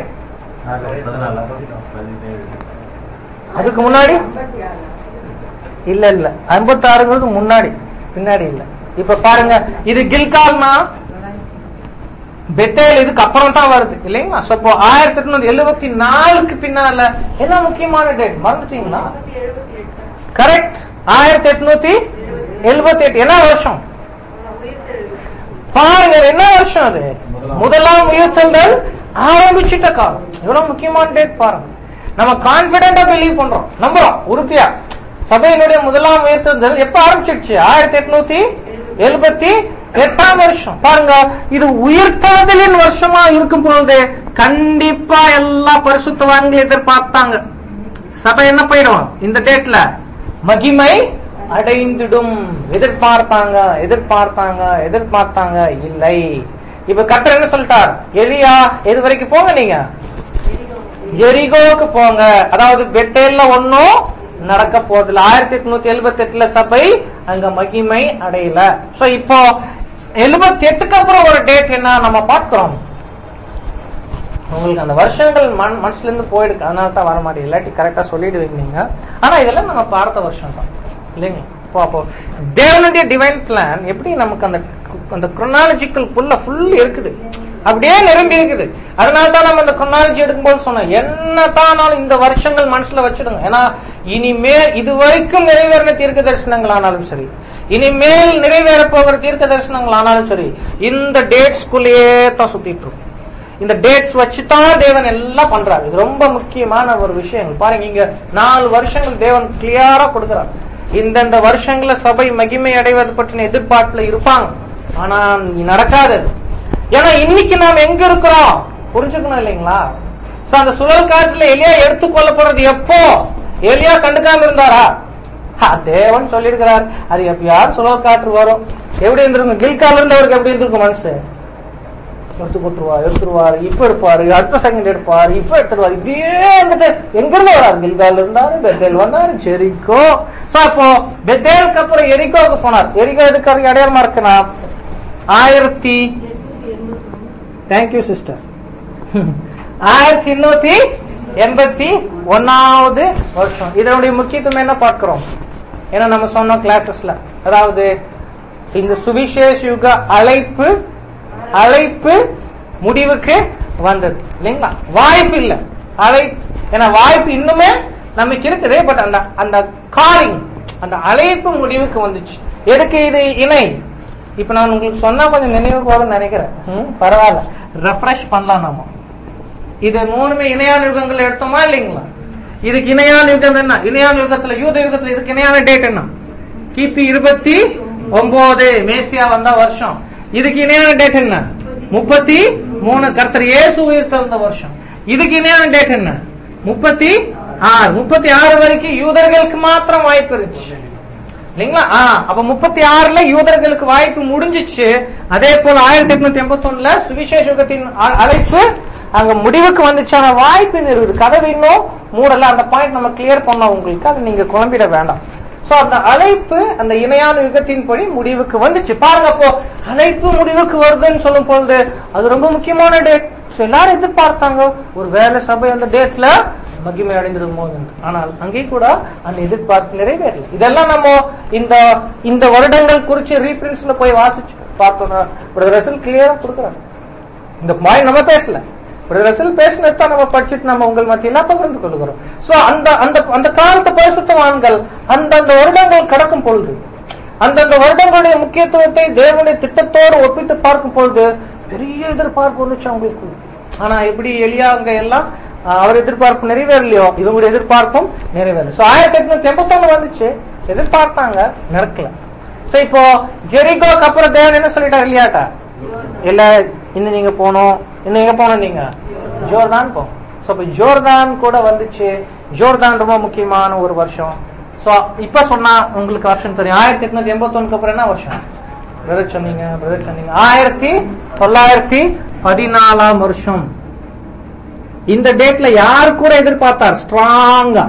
அதுக்கு முன்னாடி இல்ல இல்ல ஐம்பத்தி ஆறுங்கிறது முன்னாடி பின்னாடி இல்ல இப்ப பாருங்க இது கில்கால்னா பெத்தேல் இதுக்கு அப்புறம் தான் வருது இல்லைங்களா So, அப்போ ஆயிரத்தி எட்நூத்தி எழுபத்தி நாலுக்கு பின்னால என்ன முக்கியமான டேட் மறந்துட்டீங்களா கரெக்ட் ஆயிரத்தி எட்நூத்தி எழுபத்தி எட்டு என்ன வருஷம் பாருங்க என்ன வருஷம் அது முதலாம் உயிர்த்தெழுதல் ஆரம்பிச்சிட்ட காலம் எவ்வளவு முக்கியமான டேட் பாருங்க நம்ம கான்பிடண்டா பிலீவ் பண்றோம் நம்புறோம் உறுதியா சபையினுடைய முதலாம் உயர்த்துதல் எப்ப ஆரம்பிச்சிடுச்சு ஆயிரத்தி எட்நூத்தி எழுபத்தி எட்டாம் வருஷம் பாருங்க இது உயிர்த்தெழுதலின் வருஷமா இருக்கும் பொழுது கண்டிப்பா எல்லா பரிசுத்தவான்களும் எதிர்பார்த்தாங்க சபை என்ன போயிடும் இந்த டேட்ல மகிமை அடைந்திடும் எதிர்பார்த்தாங்க எதிர்பார்த்தாங்க எதிர்பார்த்தாங்க இல்லை இப்ப கர்த்தர் என்ன சொல்லிட்டார் எலியா எது வரைக்கும் போங்க நீங்க எரிகோக்கு போங்க அதாவது பெட்டேல்ல ஒன்னும் நடக்க போதில்ல ஆயிரத்தி எட்நூத்தி எழுபத்தி எட்டுல சபை அங்க மகிமை அடையல சோ இப்போ எழுபத்தி எட்டுக்கு அப்புறம் ஒரு டேட் என்ன நம்ம பார்க்கிறோம் உங்களுக்கு அந்த வருஷங்கள் மன் மனசுல இருந்து போயிடுக்கு அதனால தான் வர மாட்டேங்குது இல்லாட்டி கரெக்டா சொல்லிடுவீங்க நீங்க ஆனா இதெல்லாம் நம்ம பார்த்த வருஷம் தான் இல்லைங்க அப்போ அப்போ தேவனுடைய டிவைன் பிளான் எப்படி நமக்கு அந்த அந்த குரோனாலஜிக்கல் புல்ல ஃபுல் இருக்குது அப்படியே நிரம்பி இருக்குது அதனால தான் நம்ம இந்த குரோனாலஜி எடுக்கும்போது சொன்னோம் என்னத்தானாலும் இந்த வருஷங்கள் மனசுல வச்சிடுங்க ஏன்னா இனிமேல் இதுவரைக்கும் நிறைவேறின தீர்க்க தரிசனங்கள் ஆனாலும் சரி இனிமேல் நிறைவேற போகிற தீர்க்க தரிசனங்கள் ஆனாலும் சரி இந்த டேட்ஸ்குள்ளேயே தான் சுத்திட்டு இருக்கும் இந்த டேட்ஸ் வச்சுதான் தேவன் எல்லாம் பண்றாரு இது ரொம்ப முக்கியமான ஒரு விஷயம் பாருங்க இங்க நாலு வருஷங்கள் தேவன் கிளியரா கொடுக்கிறார் இந்தந்த வருஷங்கள சபை மகிமை அடைவது பற்றின எதிர்பார்ப்புல இருப்பாங்க ஆனா இது நடக்காது அது. ஏன்னா இன்னைக்கு நாம் எங்க இருக்கிறோம் புரிஞ்சுக்கணும் இல்லைங்களா So, அந்த சுழல் காற்றுல எலியா எடுத்துக்கொள்ளப்படுறது எப்போ எலியா கண்டுக்காம இருந்தாரா ஆ, தேவன் சொல்லியிருக்கிறார் அது எப்பயாவது சுழல் காற்று வரும் எப்படி இருந்திருக்கும் கில்கால இருந்து அவருக்கு எப்படி இருந்திருக்கும் மனசு எடுத்து போட்டுருவார் எடுத்துருவாரு இப்ப எடுப்பாரு அடுத்த செகண்ட் எடுப்பாரு இப்ப எடுத்துருவாரு இப்படியே வந்துட்டு எங்க இருந்து வராரு கில்கால இருந்தாரு பெத்தேல் வந்தாரு ஜெரிக்கோ சோ அப்போ பெத்தேலுக்கு அப்புறம் எரிக்கோவுக்கு போனார் எரிக்கோ எதுக்கு அடையாளமா இருக்குன்னா ஆயிரத்தி தேங்க்யூ சிஸ்டர் ஆயிரத்தி எண்ணூத்தி எண்பத்தி ஒன்னாவது வருஷம் இதனுடைய முக்கியத்துவம் என்ன பார்க்கிறோம் ஏன்னா நம்ம சொன்னோம் கிளாஸஸ்ல அதாவது இந்த சுவிசேஷ யுக அழைப்பு அழைப்பு முடிவுக்கு வந்தது இல்லைங்களா வாய்ப்பு இல்ல அழைப்பு ஏன்னா வாய்ப்பு இன்னுமே நமக்கு இருக்குது பட் அந்த அந்த காலிங் அந்த அழைப்பு முடிவுக்கு வந்துச்சு எதுக்கு இது இணை இப்ப நான் உங்களுக்கு சொன்னா கொஞ்சம் நினைவுக்கு வரும்னு நினைக்கிறேன் ம், பரவாயில்ல ரெஃப்ரெஷ் பண்ணலாம் நாம இது மூணுமே இணையான யுகங்கள் எடுத்தோமா இல்லைங்களா இதுக்கு இணையான யுகம் என்ன இணையான யுகத்துல யூத யுகத்துல இதுக்கு இணையான டேட் என்ன கிபி இருபத்தி ஒன்பது மேசியா வந்த வருஷம் இதுக்கு இணையான டேட் என்ன முப்பத்தி மூணு கர்த்தர் இயேசு உயிர் பிறந்த வருஷம் இதுக்கு இணையான டேட் என்ன முப்பத்தி ஆறு முப்பத்தி ஆறு வரைக்கும் யூதர்களுக்கு மாத்திரம் வாய்ப்பு இருந்துச்சு இல்லைங்களா ஆ, அப்ப முப்பத்தி ஆறுல யூதர்களுக்கு வாய்ப்பு முடிஞ்சிச்சு அதே போல ஆயிரத்தி எட்நூத்தி எண்பத்தி ஒண்ணுல சுவிசேஷ யுகத்தின் அ- அழைப்பு அங்க முடிவுக்கு வந்துச்சு ஆனா வாய்ப்பு இன்னும் இருக்குது கதவு இன்னும் மூடல அந்த பாயிண்ட் நம்ம கிளியர் பண்ணோம் உங்களுக்கு அது நீங்க குழம்பிட வேண்டாம் சோ அந்த அழைப்பு அந்த இணையான யுகத்தின் படி முடிவுக்கு வந்துச்சு பாருங்க அப்போ அழைப்பு முடிவுக்கு வருதுன்னு சொல்லும் பொழுது அது ரொம்ப முக்கியமான டேட் எல்லாரும் எதிர்பார்த்தாங்க ஒரு வேலை சபை அந்த டேட்ல மகிமை அடைந்திருக்கும் போது என்று. ஆனால் அங்கே கூட அந்த எதிர்பார்ப்பு நிறைவேறல இதெல்லாம் நம்ம இந்த இந்த வருடங்கள் குறிச்சு ரீபிரின்ஸ்ல போய் வாசிச்சு பார்த்தோம்னா ஒரு ரசல் கிளியரா கொடுக்குறாங்க இந்த பாயிண்ட் நம்ம பேசல ஒரு ரசல் பேசினதான் நம்ம படிச்சுட்டு நம்ம உங்கள் மத்தியில பகிர்ந்து கொள்கிறோம் சோ அந்த அந்த அந்த காலத்து பரிசுத்தவான்கள் அந்தந்த வருடங்கள் கடக்கும் பொழுது அந்தந்த வருடங்களுடைய முக்கியத்துவத்தை தேவனுடைய திட்டத்தோடு ஒப்பிட்டு பார்க்கும் பொழுது பெரிய எதிர்பார்ப்பு வந்துச்சு அவங்களுக்கு ஆனா எப்படி எளியா அங்க எல்லாம் ஆஹ், அவர் எதிர்பார்ப்பு நிறைவேறலையோ இவங்களுடைய எதிர்பார்ப்பும் நிறைவேறல சோ ஆயிரத்தி எட்நூத்தி எண்பத்தொன்னு வந்துச்சு எதிர்பார்த்தாங்க நடக்கல சோ இப்போ ஜெரிகோக்கு அப்புறம் தேவன் என்ன சொல்லிட்டார் இல்லையாட்டா இல்ல இன்னும் நீங்க போகணும் இன்னும் எங்க போகணும் நீங்க ஜோர்தான் போகும் சோ இப்ப ஜோர்தான் கூட வந்துச்சு ஜோர்தான் ரொம்ப முக்கியமான ஒரு வருஷம் சோ இப்ப சொன்னா உங்களுக்கு வருஷம் தெரியும் ஆயிரத்தி எட்நூத்தி எண்பத்தி ஒண்ணுக்கு அப்புறம் என்ன வருஷம் பிரதர் சொன்னீங்க பிரதர் சொன்னீங்க ஆயிரத்தி தொள்ளாயிரத்தி பதினாலாம் வருஷம் இந்த டேட்ல யாரு கூட எதிர்பார்த்தார் ஸ்ட்ராங்கா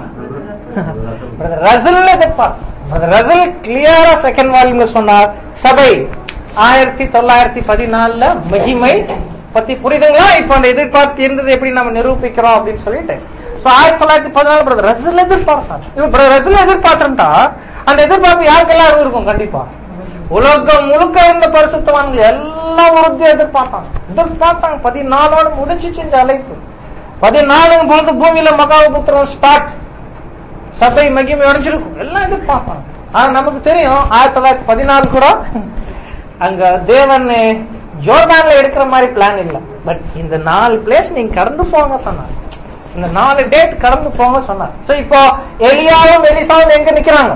ரசல் எதிர்பார்த்தார் ரசல் கிளியரா செகண்ட் வால்யூம்ல சொன்னார் சபை ஆயிரத்தி தொள்ளாயிரத்தி பதினாலுல மகிமை பத்தி புரியுதுங்களா இப்ப அந்த எதிர்பார்ப்பு இருந்தது எப்படி நம்ம நிரூபிக்கிறோம் அப்படின்னு சொல்லிட்டு சோ ஆயிரத்தி தொள்ளாயிரத்தி பதினாலு பிரதர் ரசல் எதிர்பார்த்தார் இப்ப ரசல் எதிர்பார்த்தா அந்த எதிர்பார்ப்பு யாருக்கெல்லாம் இருக்கும் கண்டிப்பா உலகம் முழுக்க இருந்த பரிசுத்தவான்கள் எல்லாம் உறுதியா எதிர்பார்த்தாங்க எதிர்பார்த்தாங்க பதினாலோட முடிஞ்சிச்சு இந்த அழைப்பு பதினாலு பொழுது பூமியில மகாபுத்திரம் ஸ்டார்ட் சபை மகிமை அடைஞ்சிருக்கும் எல்லாம் எதிர்பார்ப்பாங்க ஆனா நமக்கு தெரியும் ஆயிரத்தி தொள்ளாயிரத்தி பதினாலு கூட அங்க தேவன் ஜோர்டான்ல எடுக்கிற மாதிரி பிளான் இல்ல பட் இந்த நாலு பிளேஸ் நீங்க கடந்து போங்க சொன்னார் இந்த நாலு டேட் கடந்து போங்க சொன்னார் சோ இப்போ எலியாவும் எலிசாவும் எங்க நிக்கிறாங்க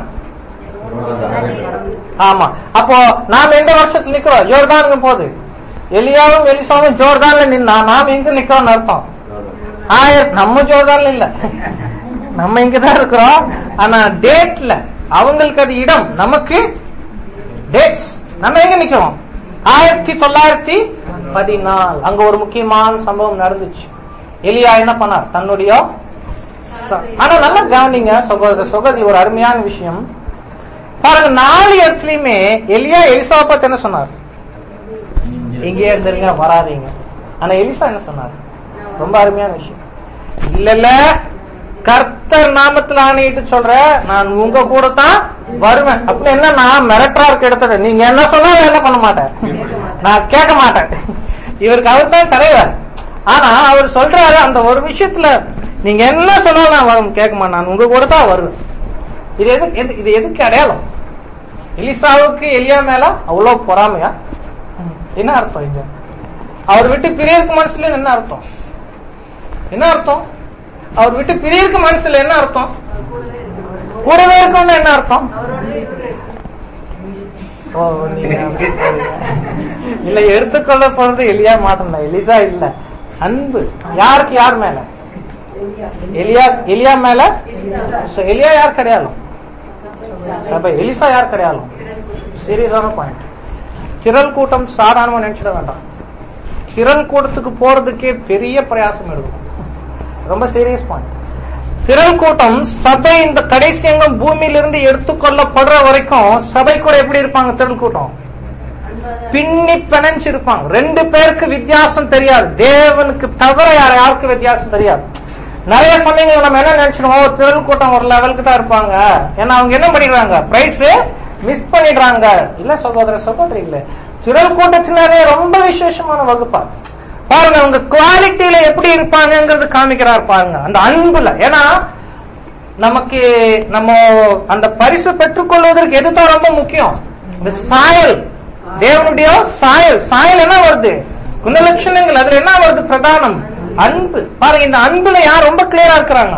ஆமா அப்போ நாம எந்த வருஷத்துல நிக்கிறோம் ஜோர்தானுக்கு போகுது எலியாவும் எலிசாவும் ஜோர்தான்ல நின்னா நாம எங்க நிக்கிறோம்னு அர்த்தம் ஆயிரம் நம்ம ஜோர்தான்ல இல்ல நம்ம இங்கதான் இருக்கிறோம் ஆனா டேட்ல அவங்களுக்கு அது இடம் நமக்கு டேட்ஸ் நம்ம எங்க நிக்கிறோம் ஆயிரத்தி தொள்ளாயிரத்தி பதினாலு அங்க ஒரு முக்கியமான சம்பவம் நடந்துச்சு எலியா என்ன பண்ணார் தன்னுடைய ச- ஆனா நல்லா கவனிங்க சகோதர சகோதரி ஒரு அருமையான விஷயம் பாருங்க நாலு இடத்துலயுமே எலியா எலிசாவை பத்தி என்ன சொன்னார் இங்கேயே இருந்துருங்க வராதீங்க ஆனா எலிசா என்ன சொன்னார் ரொம்ப அருமையான விஷயம் இல்ல இல்ல கர்த்தர் நாமத்துல ஆணையிட்டு சொல்ற நான் உங்க கூட தான் வருவேன் அப்படின்னு என்ன நான் மிரட்டரா இருக்க இடத்துல நீங்க என்ன சொன்னாலும் என்ன பண்ண மாட்டேன் நான் கேட்க மாட்டேன் இவருக்கு அவர் தான் தலைவர் ஆனா அவர் சொல்றாரு அந்த ஒரு விஷயத்துல நீங்க என்ன சொன்னாலும் நான் வரும் கேட்க மாட்டேன் நான் உங்க கூட தான் வருவேன் இது எது எது- இது எதுக்கு அடையாளம் எலிசாவுக்கு எலியா மேல அவ்வளவு பொறாமையா ம். என்ன அர்த்தம் இது அவர் விட்டு பிரியருக்கு மனசுல என்ன அர்த்தம் என்ன அர்த்தம் அவர் விட்டு பிரியருக்கு மனசுல என்ன அர்த்தம் கூடவே இருக்கணும்னு என்ன அர்த்தம் ஓ நீங்க அப்படி சொல்றீங்க. இல்ல எடுத்துக்கொள்ள போறது எலியா மாட்டேன் எலிசா இல்ல அன்பு யாருக்கு யார் மேல எலியா எலியா மேல So, எலியா யார் கிடையாது சபை எலிசா யார் கிடையாது சீரியஸான பாயிண்ட் திரள் கூட்டம் சாதாரணமா நினைச்சிட வேண்டாம் திரள் கூட்டத்துக்கு போறதுக்கே பெரிய பிரயாசம் எடுக்கும் ரொம்ப சீரியஸ் பாயிண்ட் திரள் கூட்டம் சபை இந்த கடைசி அங்கம் பூமியிலிருந்து எடுத்துக்கொள்ளப்படுற வரைக்கும் சபை கூட எப்படி இருப்பாங்க திரள் கூட்டம் பின்னி பிணைஞ்சு இருப்பாங்க ரெண்டு பேருக்கு வித்தியாசம் தெரியாது தேவனுக்கு தவிர யார் யாருக்கு வித்தியாசம் தெரியாது நிறைய சமயங்கள் நம்ம என்ன நினைச்சிடுவோம் திரள் கூட்டம் ஒரு லெவலுக்கு தான் இருப்பாங்க ஏன்னா அவங்க என்ன பண்ணிடுறாங்க பிரைஸ் மிஸ் பண்ணிடுறாங்க இல்ல சகோதர சகோதரி இல்ல திரள் கூட்டத்தினரே ரொம்ப விசேஷமான வகுப்பா பாருங்க அவங்க குவாலிட்டியில எப்படி இருப்பாங்கங்கிறது காமிக்கிறார் பாருங்க அந்த அன்புல ஏன்னா நமக்கு நம்ம அந்த பரிசு பெற்றுக்கொள்வதற்கு எதுதான் ரொம்ப முக்கியம் இந்த சாயல் தேவனுடைய சாயல் சாயல் என்ன வருது குணலட்சணங்கள் அதுல என்ன வருது பிரதானம் அன்பு பாருங்க இந்த அன்புல யார் ரொம்ப கிளியரா இருக்கிறாங்க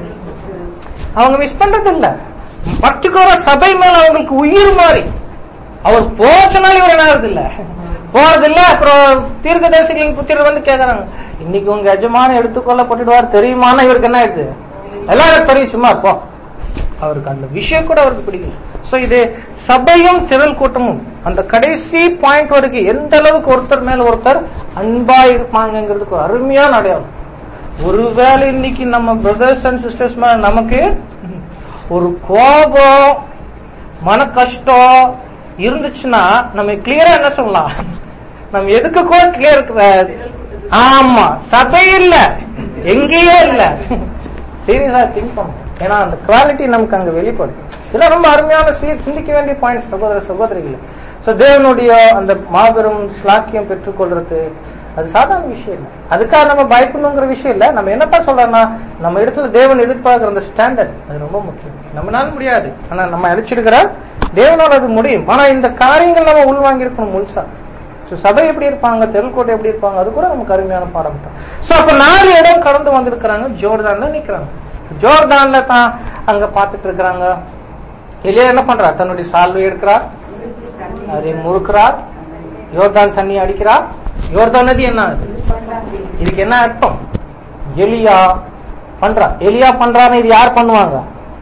அவங்க மிஸ் பண்றது இல்ல பர்டிகுலரா சபை மேல அவங்களுக்கு உயிர் மாறி அவர் போச்சனால இவர் என்ன ஆகுது இல்ல போறது இல்ல அப்புறம் தீர்க்கதரிசிகளின் புத்திரர் வந்து கேக்குறாங்க இன்னைக்கு உங்க எஜமான எடுத்துக்கொள்ளப்பட்டுடுவார் தெரியுமானா இவருக்கு என்ன ஆயிடுது எல்லாரும் தெரியும் சும்மா போ அவருக்கு அந்த விஷயம் கூட அவருக்கு பிடிக்கல சோ இது சபையும் திரள் கூட்டமும் அந்த கடைசி பாயிண்ட் வரைக்கும் எந்த அளவுக்கு ஒருத்தர் மேல ஒருத்தர் அன்பா இருப்பாங்கிறதுக்கு ஒரு அருமையான அடையாளம் ஒருவேளை இன்னைக்கு நம்ம பிரதர்ஸ் அண்ட் சிஸ்டர்ஸ் மேல நமக்கு ஒரு கோபம் மன கஷ்டம் இருந்துச்சுன்னா நம்ம கிளியரா என்ன சொல்லலாம் நம்ம எதுக்கு கூட கிளியர் ஆமா சபை இல்ல எங்கேயே இல்ல சீரியஸா திங்க் பண்ணும் ஏன்னா அந்த குவாலிட்டி நமக்கு அங்க வெளிப்படும் இதெல்லாம் ரொம்ப அருமையான சி- சிந்திக்க வேண்டிய பாயிண்ட் சகோதர சகோதரிகள் சோ தேவனுடைய அந்த மாபெரும் ஸ்லாக்கியம் பெற்றுக்கொள்றது அது சாதாரண விஷயம் இல்ல அதுக்காக நம்ம பயப்படணுங்கிற விஷயம் இல்ல நம்ம என்னத்தான் சொல்றோம்னா நம்ம இடத்துல தேவன் எதிர்பார்க்கிற அந்த ஸ்டாண்டர்ட் அது ரொம்ப முக்கியம் நம்மளால முடியாது ஆனா நம்ம அழைச்சிடுக்கிற தேவனால அது முடியும் ஆனா இந்த காரியங்கள் நம்ம உள்வாங்கி இருக்கணும் முழுசா So, சபை எப்படி இருப்பாங்க தெருக்கோட்டை எப்படி இருப்பாங்க அது கூட நமக்கு அருமையான பாடம் தான் சோ அப்ப நாலு இடம் கடந்து வந்திருக்கிறாங்க ஜோர்டான்ல நிக்கிறாங்க ஜோர்டான்ல தான் அங்க பாத்துட்டு இருக்கிறாங்க எலியா என்ன பண்றார் தன்னுடைய சால்வை எடுக்கிறார் அதை முறுக்கிறார் யோர்தான் தண்ணி அடிக்கிறார் யோர்தான் நதி என்ன ஆகுது? இதுக்கு என்ன அர்த்தம் எலியா பண்றா எலியா பண்றான்னு இது யார் பண்ணுவாங்க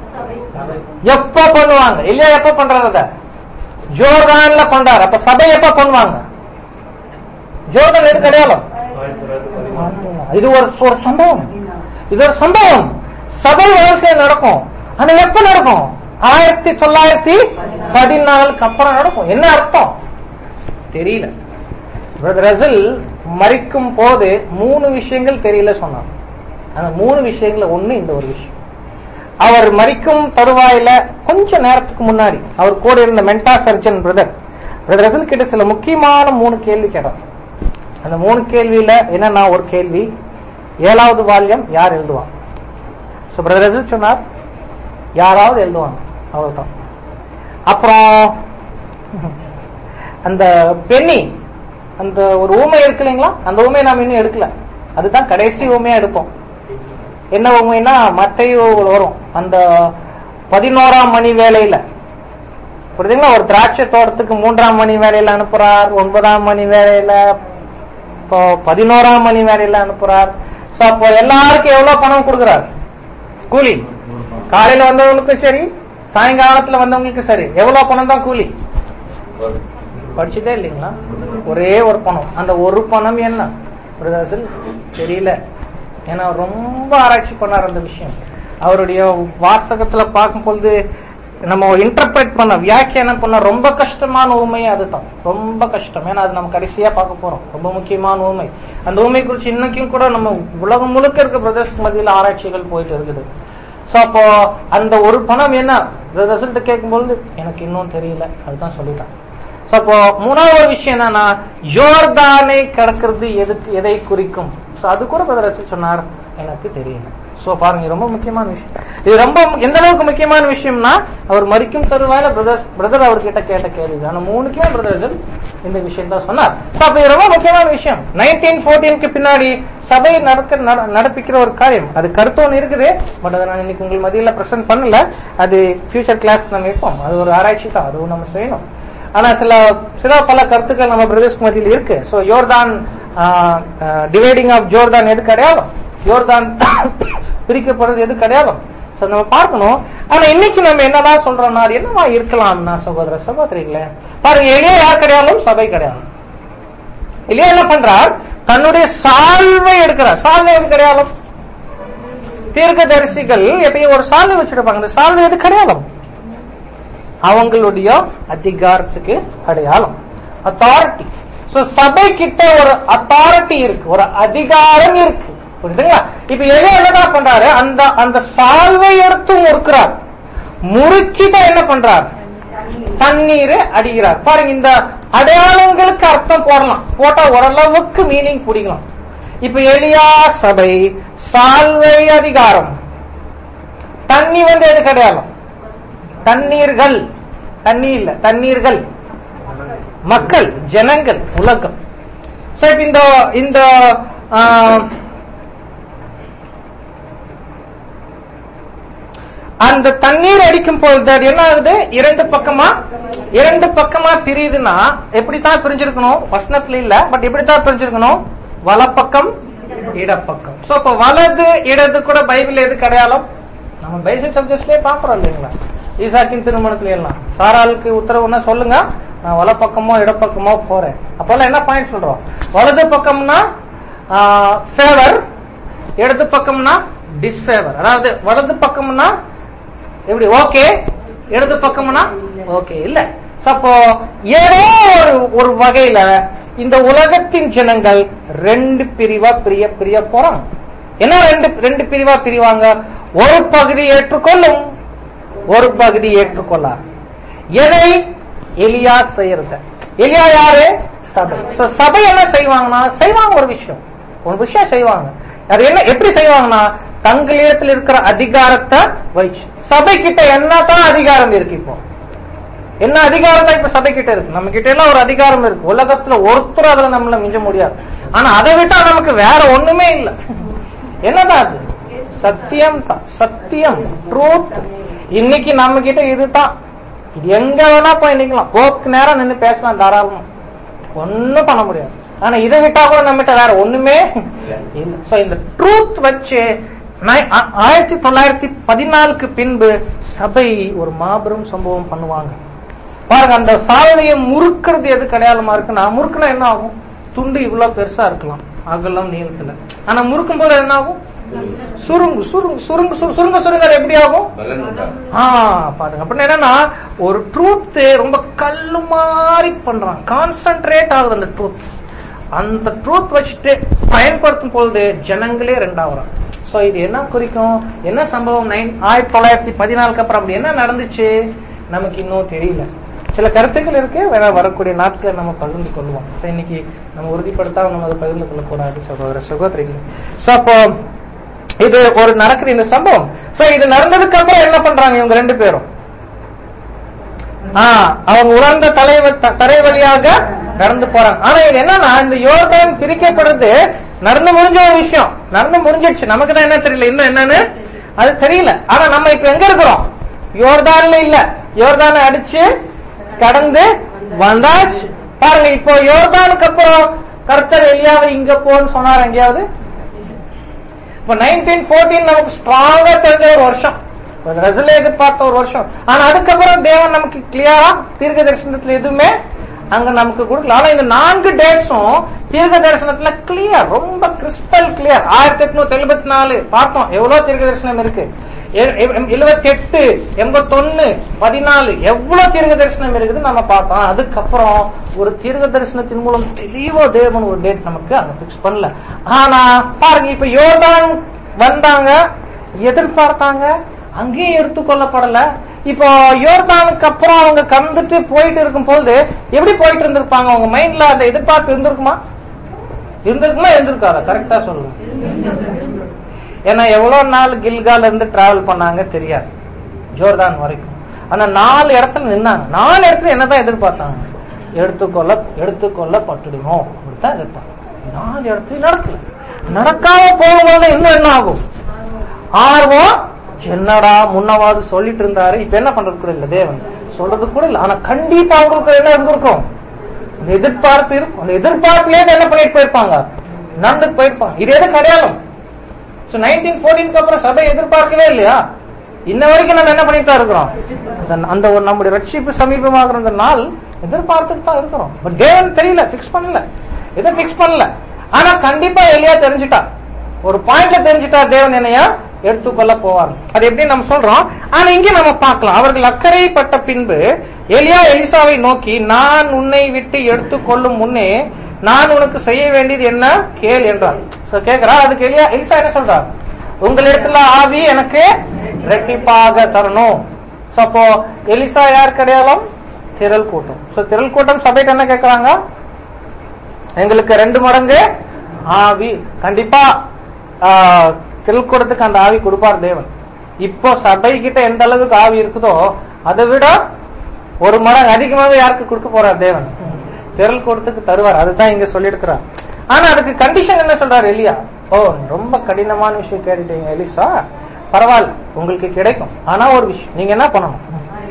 எப்ப பண்ணுவாங்க எலியா எப்ப பண்றாரு அத ஜோர்டான்ல பண்றாரு அப்ப சபை எப்ப பண்ணுவாங்க ஜோர்தான் எது கிடையாது இது ஒரு ஒரு சம்பவம் இது ஒரு சம்பவம் சபை வாழ்க்கையில் நடக்கும் ஆனா எப்ப நடக்கும் ஆயிரத்தி தொள்ளாயிரத்தி பதினாலுக்கு அப்புறம் நடக்கும் என்ன அர்த்தம் தெரியல Brother ரசல் மறிக்கும் போது மூணு விஷயங்கள் தெரியல சொன்னார் ஆனா மூணு விஷயங்கள்ல ஒண்ணு இந்த ஒரு விஷயம் அவர் மறிக்கும் தருவாயில கொஞ்ச நேரத்துக்கு முன்னாடி அவர் கூட இருந்த மென்டா சர்ஜன் பிரதர் பிரதர் ரசல் கிட்ட சில முக்கியமான மூணு கேள்வி கேட்டார் அந்த மூணு கேள்வியில என்னன்னா ஒரு கேள்வி ஏழாவது வால்யம் யார் எழுதுவாங்க So, brother ரசல் சொன்னார் யாராவது எழுதுவாங்க அவ்வளவுதான் அப்புறம் அந்த பென்னி அந்த ஒரு ஊமை இருக்கு இல்லைங்களா அந்த ஊமையை நாம் இன்னும் எடுக்கல அதுதான் கடைசி ஊமையா எடுப்போம் என்ன ஊமைன்னா மத்தையோ வரும் அந்த பதினோராம் மணி வேலையில புரியுதுங்களா ஒரு திராட்சை தோட்டத்துக்கு மூன்றாம் மணி வேலையில அனுப்புறார் ஒன்பதாம் மணி வேலையில இப்போ பதினோராம் மணி வேலையில அனுப்புறார் சோ அப்போ எல்லாருக்கும் எவ்வளவு பணம் கொடுக்குறார் கூலி காலையில வந்தவங்களுக்கும் சரி சாயங்காலத்துல வந்தவங்களுக்கு சரி எவ்வளவு பணம் தான் கூலி படிச்சுட்டே இல்லைங்களா ஒரே ஒரு பணம் அந்த ஒரு பணம் என்ன பிரதர்சல் தெரியல ஏன்னா அவர் ரொம்ப ஆராய்ச்சி பண்ணார் அந்த விஷயம் அவருடைய வாசகத்துல பார்க்கும் பொழுது நம்ம இன்டர்பிரேட் பண்ண வியாக்கியானம் பண்ண ரொம்ப கஷ்டமான ஊமை அதுதான் ரொம்ப கஷ்டம் ஏன்னா அது நம்ம கடைசியா பார்க்க போறோம் ரொம்ப முக்கியமான ஊமை அந்த ஊமை குறிச்சு இன்னைக்கும் கூட நம்ம உலகம் முழுக்க இருக்க பிரதர்ஸ் மத்தியில் ஆராய்ச்சிகள் போயிட்டு இருக்குது சோ அப்போ அந்த ஒரு பணம் என்ன ரிசல்ட் கேட்கும்போது எனக்கு இன்னும் தெரியல அதுதான் சொல்லிட்டான் சோ அப்போ மூணாவது ஒரு விஷயம் என்னன்னா யோர்தானை கடக்கிறது எதுக்கு எதை குறிக்கும் சோ அது கூட பிரதர் சொன்னார் எனக்கு தெரியல சோ பாருங்க ரொம்ப முக்கியமான விஷயம் இது ரொம்ப எந்த அளவுக்கு முக்கியமான விஷயம்னா அவர் மறிக்கும் தருவாயில பிரதர் பிரதர் அவர்கிட்ட கேட்ட கேள்வி ஆனா மூணுக்குமே பிரதர் இந்த விஷயம் தான் சொன்னார் சோ அப்ப இது ரொம்ப முக்கியமான விஷயம் நைன்டீன் போர்டீனுக்கு பின்னாடி சபை நடக்க நட- நடப்பிக்கிற ஒரு காரியம் அது கருத்து ஒண்ணு இருக்குது பட் அதை நான் இன்னைக்கு உங்கள் மத்தியில பிரசன்ட் பண்ணல அது ஃபியூச்சர் கிளாஸ் நம்ம வைப்போம் அது ஒரு ஆராய்ச்சி தான் அதுவும் நம்ம செய்யணும் ஆனா சில சில பல கருத்துக்கள் நம்ம பிரதேஷ் மத்தியில் இருக்கு சோ யோர்தான் டிவைடிங் ஆஃப் ஜோர்தான் எது அடையாளம் யோர்தான் பிரிக்கப்படுறது எது அடையாளம் So, நம்ம பார்க்கணும் ஆனா இன்னைக்கு நம்ம என்னதான் சொல்றோம்னா அது என்னவா இருக்கலாம்னா சகோதர சகோதரிகளே பாருங்க எளிய யார் கிடையாலும் சபை கிடையாது இல்லையா என்ன பண்றார் தன்னுடைய சால்வை எடுக்கிறார் சால்வை எது கிடையாலும் தீர்க்கதரிசிகள் எப்பயும் ஒரு சால்வை வச்சிருப்பாங்க அந்த சால்வை எது கிடையாலும் அவங்களுடைய அதிகாரத்துக்கு அடையாளம் அத்தாரிட்டி சோ சபை கிட்ட ஒரு அத்தாரிட்டி இருக்கு ஒரு அதிகாரம் இருக்கு புரியுதுங்களா இப்ப எதை என்னதான் பண்றாரு அந்த அந்த சால்வை எடுத்து முறுக்கிறார் முறுக்கிதான் என்ன பண்றார் தண்ணீரை அடிக்கிறார் பாருங்க இந்த அடையாளங்களுக்கு அர்த்தம் போடலாம் போட்டா ஓரளவுக்கு மீனிங் பிடிக்கலாம் இப்ப எளியா சபை சால்வை அதிகாரம் தண்ணி வந்து எது அடையாளம் தண்ணீர்கள் தண்ணி இல்ல தண்ணீர்கள் மக்கள் ஜனங்கள் உலகம் So, இப்ப இந்த இந்த ஆ, அந்த தண்ணீர் அடிக்கும் பொழுது அது என்ன ஆகுது இரண்டு பக்கமா இரண்டு பக்கமா பிரியுதுன்னா எப்படித்தான் பிரிஞ்சிருக்கணும் வசனத்துல இல்ல பட் எப்படித்தான் பிரிஞ்சிருக்கணும் வலப்பக்கம் இடப்பக்கம் சோ இப்ப வலது இடது கூட பைபிள் எது அடையாளம் நம்ம பேசிக் சப்ஜெக்ட்ஸ்லயே பாக்குறோம் இல்லைங்களா ஈசாக்கின் திருமணத்துல எல்லாம் சாராளுக்கு உத்தரவுன்னா சொல்லுங்க நான் வலப்பக்கமோ இடப்பக்கமோ போறேன் அப்பெல்லாம் என்ன பாயிண்ட் சொல்றோம் வலது பக்கம்னா ஃபேவர் இடது பக்கம்னா டிஸ்ஃபேவர் அதாவது வலது பக்கம்னா எப்படி ஓகே இடது பக்கம்னா ஓகே இல்ல So, அப்போ ஏதோ ஒரு ஒரு வகையில இந்த உலகத்தின் ஜனங்கள் ரெண்டு பிரிவா பிரிய பிரிய போறாங்க என்ன ரெண்டு ரெண்டு பிரிவா பிரிவாங்க ஒரு பகுதி ஏற்றுக்கொள்ளும் ஒரு பகுதி ஏற்றுக்கொள்ளார் எதை எலியா செய்யறது எலியா யாரு சபை So, சபை என்ன செய்வாங்கன்னா செய்வாங்க ஒரு விஷயம் ஒரு விஷயம் செய்வாங்க அது என்ன எப்படி செய்வாங்கன்னா தங்களிடத்தில் இருக்கிற அதிகாரத்தை வச்சு சபை கிட்ட என்னதான் அதிகாரம் இருக்கு இப்போ என்ன அதிகாரம் தான் இப்ப சபை கிட்ட இருக்கு நம்ம கிட்ட எல்லாம் ஒரு அதிகாரம் இருக்கு உலகத்துல ஒருத்தர் அதுல நம்மள மிஞ்ச முடியாது ஆனா அதை விட்டா நமக்கு வேற ஒண்ணுமே இல்ல என்னதான் அது சத்தியம் தான் சத்தியம் ட்ரூத் இன்னைக்கு நம்ம கிட்ட இதுதான் இது எங்க வேணா போய் நிக்கலாம் போக்கு நேரம் நின்னு பேசலாம் தாராளமா ஒண்ணும் பண்ண முடியாது ஆனா இதை விட்டா கூட நம்மகிட்ட வேற ஒண்ணுமே இல்ல சோ இந்த ட்ரூத் வச்சு நை- ஆ- ஆயிரத்தி தொள்ளாயிரத்தி பதினாலுக்கு பின்பு சபை ஒரு மாபெரும் சம்பவம் பண்ணுவாங்க பாருங்க அந்த சாதனையை முறுக்கிறது எது அடையாளமா இருக்குன்னா முறுக்குனா என்ன ஆகும் துண்டு இவ்வளவு பெருசா இருக்கலாம் அகலம் நீளத்துல ஆனா முறுக்கும் போது என்ன ஆகும் சுருங்கு சுருங்கு சுருங்கு சுரு- சுருங்க சுருங்க அது எப்படி ஆகும் பலன் உண்டாகும் ஆ பாருங்க அப்படின்னு என்னன்னா ஒரு ட்ரூத் ரொம்ப கல்லு மாதிரி பண்றான் கான்சென்ட்ரேட் ஆகுது அந்த ட்ரூத் அந்த ட்ரூத் வச்சுட்டு பயன்படுத்தும் பொழுது ஜனங்களே ரெண்டாவறாங்க சோ இது என்ன குறிக்கும் என்ன சம்பவம் நைன் ஆயிரத்தி தொள்ளாயிரத்தி பதினாலுக்கு அப்புறம் அப்படி என்ன நடந்துச்சு நமக்கு இன்னும் தெரியல சில கருத்துக்கள் இருக்கு வேற வரக்கூடிய நாட்களை நம்ம பகிர்ந்து கொள்வோம் So, இன்னைக்கு நம்ம உறுதிப்படுத்தாம நம்ம அதை பகிர்ந்து கொள்ளக்கூடாது சகோதர சகோதரிகள் சோ அப்போ இது ஒரு நடக்குது இந்த சம்பவம் சோ இது நடந்ததுக்கு அப்புறம் என்ன பண்றாங்க இவங்க ரெண்டு பேரும் ஆ, அவங்க உலர்ந்த தலை வ- தரை வழியாக நடந்து போறாங்க ஆனா இது என்னன்னா இந்த யோர்தான் பிரிக்கப்படுறது நடந்து முடிஞ்ச ஒரு விஷயம் நடந்து முடிஞ்சிடுச்சு நமக்கு தான் என்ன தெரியல இன்னும் என்னன்னு அது தெரியல ஆனா நம்ம இப்ப எங்க இருக்கிறோம் யோர்தான்ல இல்ல யோர்தானை அடிச்சு கடந்து வந்தாச்சு பாருங்க இப்போ யோர்தானுக்கு அப்புறம் கர்த்தர் எலியாவை இங்க போன்னு சொன்னார் எங்கேயாவது இப்ப நைன்டீன் ஃபோர்டீன் நமக்கு ஸ்ட்ராங்கா தெரிஞ்ச ஒரு வருஷம் ரசில எதிர்பார்த்த ஒரு வருஷம் ஆனா அதுக்கப்புறம் தேவன் நமக்கு கிளியரா தீர்க்க தரிசனத்துல எதுவுமே அங்க நமக்கு கொடுக்கல ஆனா இந்த நான்கு டேட்ஸும் தீர்க்க தரிசனத்துல கிளியர் ரொம்ப கிறிஸ்டல் கிளியர் ஆயிரத்தி எட்நூத்தி எழுபத்தி நாலு பார்த்தோம் எவ்வளவு தீர்க்க தரிசனம் இருக்கு எழுபத்தி எட்டு எண்பத்தொன்னு பதினாலு எவ்வளவு தீர்க்க தரிசனம் இருக்குது நம்ம பார்த்தோம் அதுக்கப்புறம் ஒரு தீர்க்க தரிசனத்தின் மூலம் தெளிவா தேவன் ஒரு டேட் நமக்கு அங்க பிக்ஸ் பண்ணல ஆனா பாருங்க இப்ப யோர்தான் வந்தாங்க எதிர்பார்த்தாங்க அங்கேயும் எடுத்துக்கொள்ளப்படல இப்போ யோர்தானுக்கு அப்புறம் அவங்க கந்துட்டு போயிட்டு இருக்கும் பொழுது எப்படி போயிட்டு இருந்திருப்பாங்க அவங்க மைண்ட்ல அந்த எதிர்பார்ப்பு இருந்திருக்குமா இருந்திருக்குமா இருந்திருக்காதா கரெக்டா சொல்லுங்க ஏன்னா எவ்வளவு நாள் கில்கால இருந்து டிராவல் பண்ணாங்க தெரியாது ஜோர்தான் வரைக்கும் ஆனா நாலு இடத்துல நின்னாங்க நாலு இடத்துல என்னதான் எதிர்பார்த்தாங்க எடுத்துக்கொள்ள எடுத்துக்கொள்ளப்பட்டுடுவோம் அப்படித்தான் எதிர்பார்த்தாங்க நாலு இடத்துல நடக்கல நடக்காம போகும்போது இன்னும் என்ன ஆகும் ஆர்வம் என்னடா முன்னவாது சொல்லிட்டு இருந்தாரு இப்ப என்ன பண்றது கூட இல்ல தேவன் சொல்றது கூட இல்ல ஆனா கண்டிப்பா அவங்களுக்கு என்ன இருந்திருக்கும் அந்த எதிர்பார்ப்பு இருக்கும் அந்த எதிர்பார்ப்புலயே என்ன பண்ணிட்டு போயிருப்பாங்க நடந்துட்டு போயிருப்பாங்க இது எதுக்கு அடையாளம் சோ நைன்டீன் ஃபோர்டீனுக்கு அப்புறம் சபை எதிர்பார்க்கவே இல்லையா இன்ன வரைக்கும் நம்ம என்ன பண்ணிட்டு தான் இருக்கிறோம் அந்த- அந்த ஒரு நம்முடைய ரட்சிப்பு சமீபமாகிற அந்த நாள் எதிர்பார்த்துட்டு தான் இருக்கிறோம் பட் தேவன் தெரியல பிக்ஸ் பண்ணல எதை பிக்ஸ் பண்ணல ஆனா கண்டிப்பா எலியா தெரிஞ்சுட்டா ஒரு பாயிண்ட்ல தெரிஞ்சுட்டா தேவன் என்னையா எடுத்துக்கொள்ள போவார் அது எப்படி நம்ம சொல்றோம் ஆனா இங்க நம்ம பார்க்கலாம் அவர்கள் அக்கறைப்பட்ட பின்பு எலியா எலிசாவை நோக்கி நான் உன்னை விட்டு எடுத்துக்கொள்ளும் முன்னே நான் உனக்கு செய்ய வேண்டியது என்ன கேள் என்றார் சோ கேக்குறா அதுக்கு எலியா எலிசா என்ன சொல்றார் உங்களிடத்துல ஆவி எனக்கு ரெட்டிப்பாக தரணும் சோ அப்போ எலிசா யார் கிடையாலும் திரள் கூட்டம் சோ திரள் கூட்டம் சபைக்கு என்ன கேக்குறாங்க எங்களுக்கு ரெண்டு மடங்கு ஆவி கண்டிப்பா ஆஹ், திருக்கூடத்துக்கு அந்த ஆவி கொடுப்பார் தேவன் இப்போ சபை கிட்ட எந்த அளவுக்கு ஆவி இருக்குதோ அதை விட ஒரு மடங்கு அதிகமாவே யாருக்கு கொடுக்க போறார் தேவன் திரள் கூடத்துக்கு தருவார் அதுதான் இங்க சொல்லியிருக்கிறார் ஆனா அதுக்கு கண்டிஷன் என்ன சொல்றாரு எலியா ஓ ரொம்ப கடினமான விஷயம் கேட்டுட்டீங்க எலிசா பரவாயில்ல உங்களுக்கு கிடைக்கும் ஆனா ஒரு விஷயம் நீங்க என்ன பண்ணணும்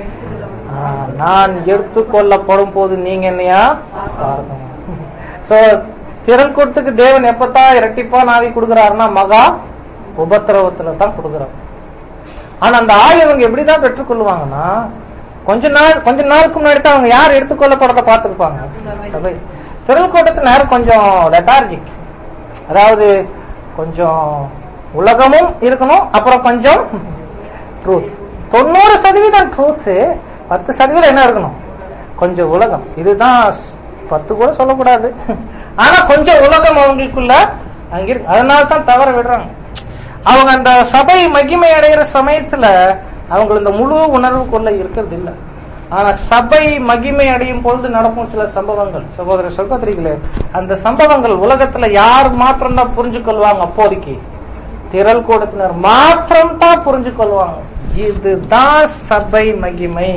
ஆ, நான் எடுத்துக்கொள்ளப்படும் போது நீங்க என்னையா பார்க்கணும் சோ திறன் கொடுத்துக்கு தேவன் எப்பதான் இரட்டிப்பா நாவி கொடுக்கிறாருன்னா மகா உபத்திரவத்துல தான் கொடுக்கிறார் ஆனா அந்த ஆய் அவங்க எப்படிதான் பெற்றுக்கொள்வாங்கன்னா கொஞ்ச நாள் கொஞ்ச நாளுக்கு முன்னாடி தான் அவங்க யார் எடுத்துக்கொள்ளப்படுறத பார்த்திருப்பாங்க சபை திரள் கூட்டத்து நேரம் கொஞ்சம் லெட்டார்ஜிக் அதாவது கொஞ்சம் உலகமும் இருக்கணும் அப்புறம் கொஞ்சம் ட்ரூத் தொண்ணூறு சதவீதம் ட்ரூத் பத்து சதவீதம் என்ன இருக்கணும் கொஞ்சம் உலகம் இதுதான் ஸ்- பத்து கூட சொல்லக்கூடாது ஆனா கொஞ்சம் உலகம் அவங்களுக்குள்ள அங்க இருக்கு அதனால தான் தவற விடுறாங்க அவங்க அந்த சபை மகிமை அடைகிற சமயத்துல அவங்க இந்த முழு உணர்வுக்குள்ள இருக்கிறது இல்ல ஆனா சபை மகிமை அடையும் பொழுது நடக்கும் சில சம்பவங்கள் சகோதர சகோதரிகளே அந்த சம்பவங்கள் உலகத்துல யார் மாத்திரம் தான் புரிஞ்சு கொள்வாங்க அப்போதைக்கு திரள் கூடத்தினர் மாத்திரம் தான் புரிஞ்சு கொள்வாங்க இதுதான் சபை மகிமை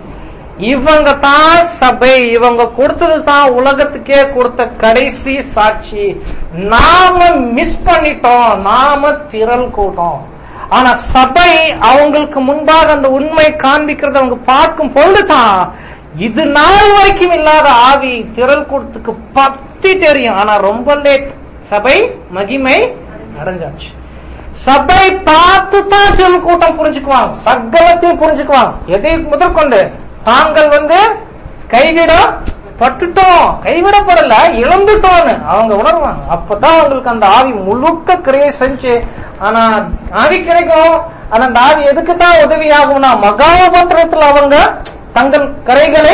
இவங்க தான் சபை இவங்க கொடுத்தது தான் உலகத்துக்கே கொடுத்த கடைசி சாட்சி நாம மிஸ் பண்ணிட்டோம் நாம திரள் கூட்டம் ஆனா சபை அவங்களுக்கு முன்பாக அந்த உண்மை காண்பிக்கிறத அவங்க பார்க்கும் பொழுதுதான் இது நாள் வரைக்கும் இல்லாத ஆவி திரள் கூட்டத்துக்கு பத்தி தெரியும் ஆனா ரொம்ப லேட் சபை மகிமை அடைஞ்சாச்சு சபை பார்த்து தான் சிறு கூட்டம் புரிஞ்சுக்குவாங்க சகலத்தையும் புரிஞ்சுக்குவாங்க எதை முதற்கொண்டு தாங்கள் வந்து கைவிட பட்டுட்டோம் கைவிடப்படல இழந்துட்டோம்னு அவங்க உணர்வாங்க அப்பதான் அவங்களுக்கு அந்த ஆவி முழுக்க கிரியை செஞ்சு ஆனா ஆவி கிடைக்கும் ஆனா அந்த ஆவி எதுக்கு தான் உதவியாகும்னா மகாபத்திரத்துல அவங்க தங்கள் கரைகளை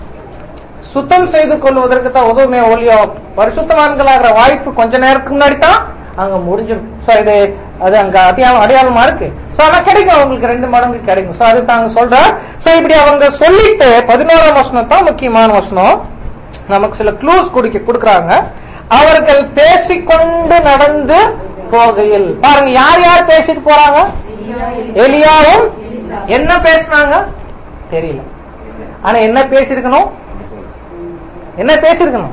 சுத்தம் செய்து கொள்வதற்கு தான் உதவுமே ஒழியோ பரிசுத்தவான்களாகிற வாய்ப்பு கொஞ்ச நேரத்துக்கு முன்னாடி தான் அங்க முடிஞ்சிடும் சோ இது அது அங்க அடையாளம் அடையாளமா இருக்கு சோ ஆனா கிடைக்கும் அவங்களுக்கு ரெண்டு மடங்கு கிடைக்கும் சோ அது தாங்க சொல்ற சோ இப்படி அவங்க சொல்லிட்டு பதினோராம் வசனம் தான் முக்கியமான வசனம் நமக்கு சில க்ளூஸ் கொடுக்க கொடுக்கறாங்க அவர்கள் பேசிக்கொண்டு நடந்து போகையில் பாருங்க யார் யார் பேசிட்டு போறாங்க எலியாவும் என்ன பேசுனாங்க தெரியல ஆனா என்ன பேசியிருக்கணும் என்ன பேசியிருக்கணும்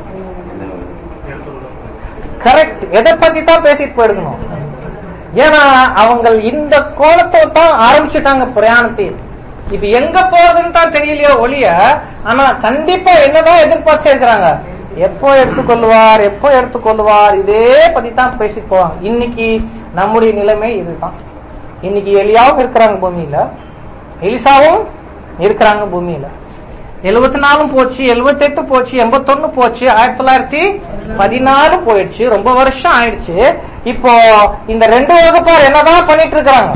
கரெக்ட் எதை பத்தி தான் பேசிட்டு போயிருக்கணும் ஏன்னா அவங்க இந்த கோலத்தை தான் ஆரம்பிச்சுட்டாங்க பிரயாணத்தை இப்ப எங்க போறதுன்னு தான் தெரியலையோ ஒளிய ஆனா கண்டிப்பா என்னதான் எதிர்பார்த்து இருக்கிறாங்க எப்போ எடுத்துக்கொள்வார் எப்போ எடுத்துக்கொள்வார் இதே பத்தி தான் பேசிட்டு போவாங்க இன்னைக்கு நம்முடைய நிலைமை இதுதான் இன்னைக்கு எலியாவும் இருக்கிறாங்க பூமியில எலிசாவும் இருக்கிறாங்க பூமியில எழுபத்தி நாலும் போச்சு எழுபத்தி எட்டு போச்சு எண்பத்தொன்னு போச்சு ஆயிரத்தி தொள்ளாயிரத்தி பதினாலு போயிடுச்சு ரொம்ப வருஷம் ஆயிடுச்சு இப்போ இந்த ரெண்டு வகுப்பார் என்னதான் பண்ணிட்டு இருக்காங்க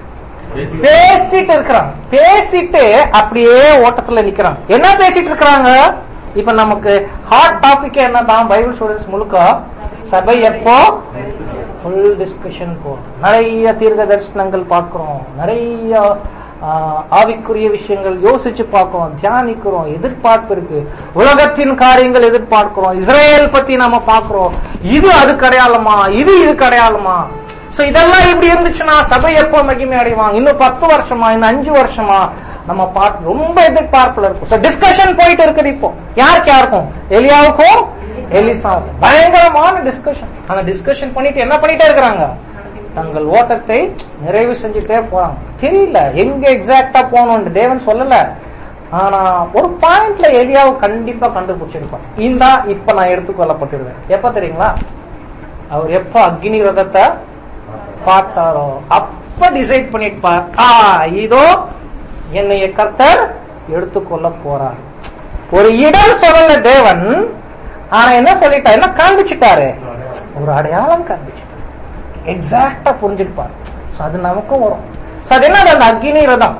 பேசிட்டு இருக்கிறாங்க பேசிட்டு அப்படியே ஓட்டத்துல நிக்கிறாங்க என்ன பேசிட்டு இருக்கிறாங்க இப்ப நமக்கு ஹாட் டாபிக் என்னதான் பைபிள் ஸ்டூடெண்ட்ஸ் முழுக்க சபை எப்போ ஃபுல் டிஸ்கஷன் போகும் நிறைய தீர்க்க தரிசனங்கள் பார்க்கிறோம் நிறைய ஆஹ், ஆவிக்குரிய விஷயங்கள் யோசிச்சு பார்க்கிறோம் தியானிக்கிறோம் எதிர்பார்ப்பு இருக்கு உலகத்தின் காரியங்கள் எதிர்பார்க்கிறோம் இஸ்ரேல் பத்தி நாம பார்க்கிறோம் இது அது அடையாளமா இது இதுக்கு அடையாளமா சோ இதெல்லாம் இப்படி இருந்துச்சுன்னா சபை எப்போ மகிமை அடைவாங்க இன்னும் பத்து வருஷமா இன்னும் அஞ்சு வருஷமா நம்ம பார்த்து ரொம்ப எதிர்பார்ப்புல இருக்கும் சோ டிஸ்கஷன் போயிட்டு இருக்குது இப்போ யாருக்கு யாருக்கும் எலியாவுக்கும் எலிசாவுக்கும் பயங்கரமான டிஸ்கஷன் அந்த டிஸ்கஷன் பண்ணிட்டு என்ன பண்ணிட்டே இருக்கிறாங்க தங்கள் ஓட்டத்தை நிறைவு செஞ்சுட்டே போறாங்க தெரியல எங்க எக்ஸாக்டா போகணும்னு தேவன் சொல்லல ஆனா ஒரு பாயிண்ட்ல எலியாவை கண்டிப்பா கண்டுபிடிச்சிருப்பான் இந்த இப்ப நான் எடுத்துக்கொள்ளப்பட்டிருவேன் எப்ப தெரியுங்களா அவர் எப்ப அக்னி ரதத்தை பார்த்தாரோ அப்ப டிசைட் பண்ணிருப்பார் ஆ இதோ என்னைய கர்த்தர் எடுத்துக்கொள்ள போறார் ஒரு இடம் சொல்லல தேவன் ஆனா என்ன சொல்லிட்டா என்ன காண்பிச்சுட்டாரு ஒரு அடையாளம் காண்பிச்சுட்டாரு எக்ஸாக்டா புரிஞ்சுப்பார் So, அது நமக்கும் வரும் So, அது என்னது அந்த அக்னி ரதம்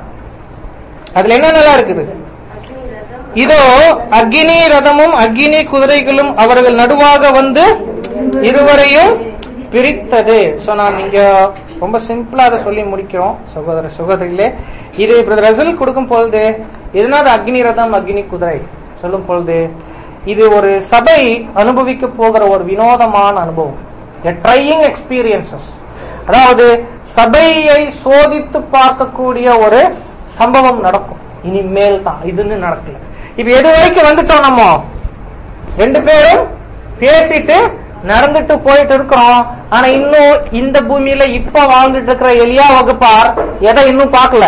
அதுல என்னென்னலாம் இருக்குது இதோ அக்னி ரதமும் அக்னி குதிரைகளும் அவர்கள் நடுவாக வந்து இருவரையும் பிரித்தது சோ நான் இங்க ரொம்ப சிம்பிளா அதை சொல்லி முடிக்கிறோம் சகோதர சகோதரிகளே இது பிரதர் ரசல் கொடுக்கும் பொழுது இதனால அக்னி ரதம் அக்னி குதிரை சொல்லும் பொழுது இது ஒரு சபை அனுபவிக்க போகிற ஒரு வினோதமான அனுபவம் ட்ரையிங் எக்ஸ்பீரியன்சஸ் அதாவது சபையை சோதித்து பார்க்கக்கூடிய ஒரு சம்பவம் நடக்கும் இனிமேல் தான் இதுன்னு நடக்கல இப்ப எது வரைக்கும் வந்துட்டோம் நம்ம ரெண்டு பேரும் பேசிட்டு நடந்துட்டு போயிட்டு இருக்கிறோம் ஆனா இன்னும் இந்த பூமியில இப்ப வாழ்ந்துட்டு இருக்கிற எலியா வகுப்பார் எதை இன்னும் பார்க்கல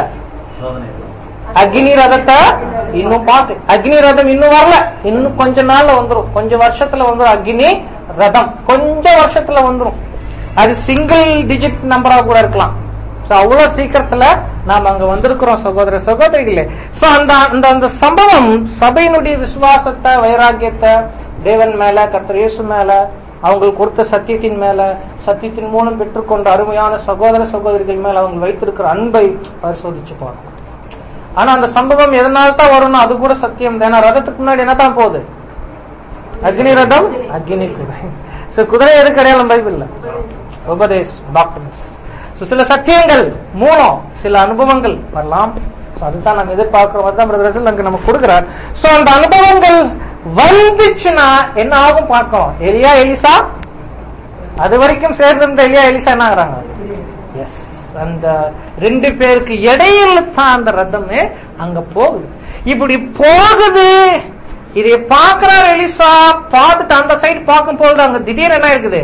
அக்னி ரதத்தை இன்னும் பார்த்து அக்னி ரதம் இன்னும் வரல இன்னும் கொஞ்ச நாள்ல வந்துரும் கொஞ்ச வருஷத்துல வந்துரும் அக்னி ரதம் கொஞ்ச வருஷத்துல வந்துரும் அது சிங்கிள் டிஜிட் நம்பரா கூட இருக்கலாம் சோ அவ்வளவு சீக்கிரத்துல நாம அங்க வந்திருக்கிறோம் சகோதர சகோதரிகளே சோ அந்த அந்த அந்த சம்பவம் சபையினுடைய விசுவாசத்தை வைராக்கியத்தை தேவன் மேல கர்த்தர் இயேசு மேல அவங்களுக்கு கொடுத்த சத்தியத்தின் மேல சத்தியத்தின் மூலம் பெற்றுக்கொண்ட அருமையான சகோதர சகோதரிகள் மேல அவங்க வைத்திருக்கிற அன்பை பரிசோதிச்சு பார்க்கணும் ஆனா அந்த சம்பவம் எதனால தான் வரும்னா அது கூட சத்தியம் தான் ஏன்னா ரதத்துக்கு முன்னாடி என்ன தான் போகுது அக்னி ரதம் அக்னி குதிரை சோ குதிரை எதுக்கு அடையாளம் பைபிள்ல உபதேஷ் டாக்டர்ஸ் சில சத்தியங்கள் மூலம் சில அனுபவங்கள் வரலாம் So அதுதான் நம்ம எதிர்பார்க்கிறோம் அதுதான் பிரதர் ரசல் அங்க நமக்கு கொடுக்கிறார் சோ அந்த அனுபவங்கள் வந்துச்சுன்னா என்ன ஆகும் பார்க்கலாம் எலியா எலிசா அது வரைக்கும் சேர்ந்திருந்த எலியா எலிசா என்ன ஆகுறாங்க எஸ் அந்த ரெண்டு பேருக்கு இடையில தான் அந்த ரத்தமே அங்க போகுது இப்படி போகுது இதை பாக்குறாரு எலிசா பார்த்துட்டு அந்த சைடு பார்க்கும் போது அங்க திடீர்னு என்ன இருக்குது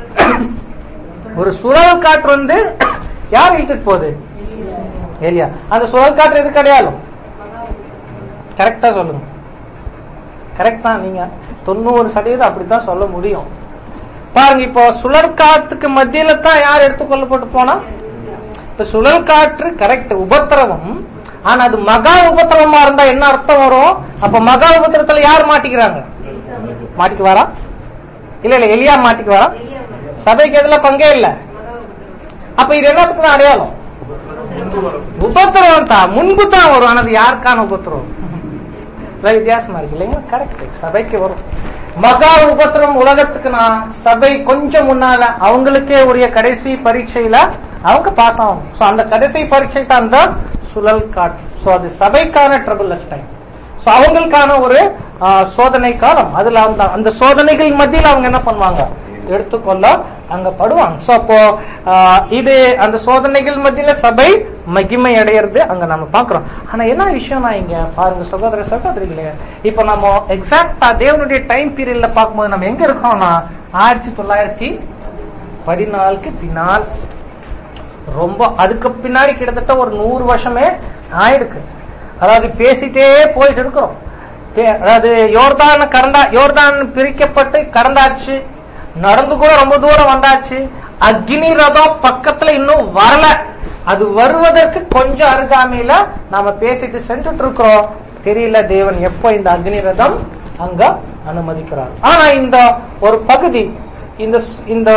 ஒரு சுழல் காற்று வந்து யார் இழுத்துட்டு போகுது ஏலியா அந்த சுழல் காற்று எது கிடையாது கரெக்டா சொல்லுங்க கரெக்ட் தான் நீங்க தொண்ணூறு சதவீதம் அப்படித்தான் சொல்ல முடியும் பாருங்க இப்போ சுழல் காற்றுக்கு மத்தியில தான் யார் எடுத்துக்கொள்ளப்பட்டு போனா இப்ப சுழல் காற்று கரெக்ட் உபத்திரவம் ஆனா அது மகா உபத்திரவமா இருந்தா என்ன அர்த்தம் வரும் அப்ப மகா உபத்திரத்துல யார் மாட்டிக்கிறாங்க மாட்டிக்குவாரா இல்ல இல்ல எலியா மாட்டிக்குவாரா சபைக்கு எதுல பங்கே இல்ல அப்ப இது எல்லாத்துக்கும் தான் அடையாளம் உபத்திரவம் தான் முன்பு தான் வரும் ஆனா அது யாருக்கான உபத்திரவம் இல்ல வித்தியாசமா இருக்கு இல்லைங்களா கரெக்ட் சபைக்கு வரும் மகா உபத்திரம் உலகத்துக்கு நான் சபை கொஞ்சம் முன்னால அவங்களுக்கே உரிய கடைசி பரீட்சையில அவங்க பாஸ் ஆகும் சோ அந்த கடைசி பரீட்சை தான் அந்த சுழல் காற்று சோ அது சபைக்கான ட்ரபிள்லெஸ் டைம் சோ அவங்களுக்கான ஒரு ஆ, சோதனை காலம் அதுல அந்த அந்த சோதனைகள் மத்தியில் அவங்க என்ன பண்ணுவாங்க எடுத்துக்கொள்ள அங்க படுவாங்க சோ அப்போ ஆஹ், இது அந்த சோதனைகள் மத்தியில சபை மகிமை அடையிறது அங்க நம்ம பாக்குறோம் ஆனா என்ன விஷயம்னா இங்க பாருங்க சகோதர சகோதரிகளே இப்ப நம்ம எக்ஸாக்டா தேவனுடைய டைம் பீரியட்ல பார்க்கும்போது நம்ம எங்க இருக்கோம்னா ஆயிரத்தி தொள்ளாயிரத்தி பதினாலுக்கு பின்னால் ரொம்ப அதுக்கு பின்னாடி கிட்டத்தட்ட ஒரு நூறு வருஷமே ஆயிடுக்கு அதாவது பேசிட்டே போயிட்டு இருக்கிறோம் பே- அதாவது யோர்தான் கடந்தா யோர்தான் பிரிக்கப்பட்டு கடந்தாச்சு நடந்து கூட ரொம்ப தூரம் வந்தாச்சு அக்னி ரதம் பக்கத்துல இன்னும் வரல அது வருவதற்கு கொஞ்சம் அருகாமையில நாம பேசிட்டு சென்றுட்டு இருக்கிறோம் தெரியல தேவன் எப்போ இந்த அக்னி ரதம் அங்க அனுமதிக்கிறார் ஆனா இந்த ஒரு பகுதி இந்த இந்த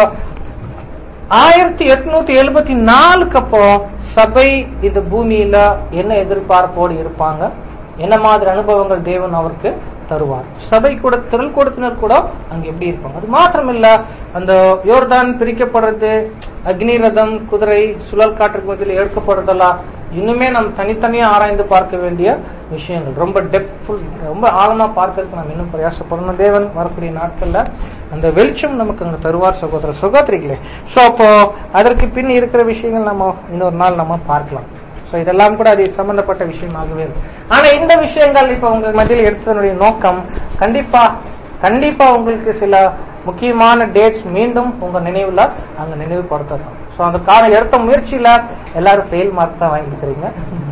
ஆயிரத்தி எட்நூத்தி எழுபத்தி நாலுக்கு அப்புறம் சபை இந்த பூமியில என்ன எதிர்பார்ப்போடு இருப்பாங்க என்ன மாதிரி அனுபவங்கள் தேவன் அவருக்கு தருவார் சபை கூட திரள் கூடத்தினர் கூட அங்க எப்படி இருப்பாங்க அது மாத்திரம் இல்ல அந்த யோர்தான் பிரிக்கப்படுறது அக்னி ரதம் குதிரை சுழல் காற்றுக்கு மத்தியில் எடுக்கப்படுறதெல்லாம் இன்னுமே நம்ம தனித்தனியா ஆராய்ந்து பார்க்க வேண்டிய விஷயங்கள் ரொம்ப டெப்த்ஃபுல் ரொம்ப ஆழமா பார்க்கறதுக்கு நம்ம இன்னும் பிரயாசப்படணும் தேவன் வரக்கூடிய நாட்கள்ல அந்த வெளிச்சம் நமக்கு அங்க தருவார் சகோதர சகோதரிகளே சோ அப்போ அதற்கு பின் இருக்கிற விஷயங்கள் நம்ம இன்னொரு நாள் நம்ம பார்க்கலாம் சோ இதெல்லாம் கூட அது சம்பந்தப்பட்ட விஷயமாகவே இருக்கு ஆனா இந்த விஷயங்கள் இப்ப உங்க மத்தியில் எடுத்ததனுடைய நோக்கம் கண்டிப்பா கண்டிப்பா உங்களுக்கு சில முக்கியமான டேட்ஸ் மீண்டும் உங்க நினைவுல அங்க நினைவுபடுத்தணும் சோ அதுக்கான எடுத்த முயற்சியில எல்லாரும் ஃபெயில் மார்க் தான் வாங்கிக்கிறீங்க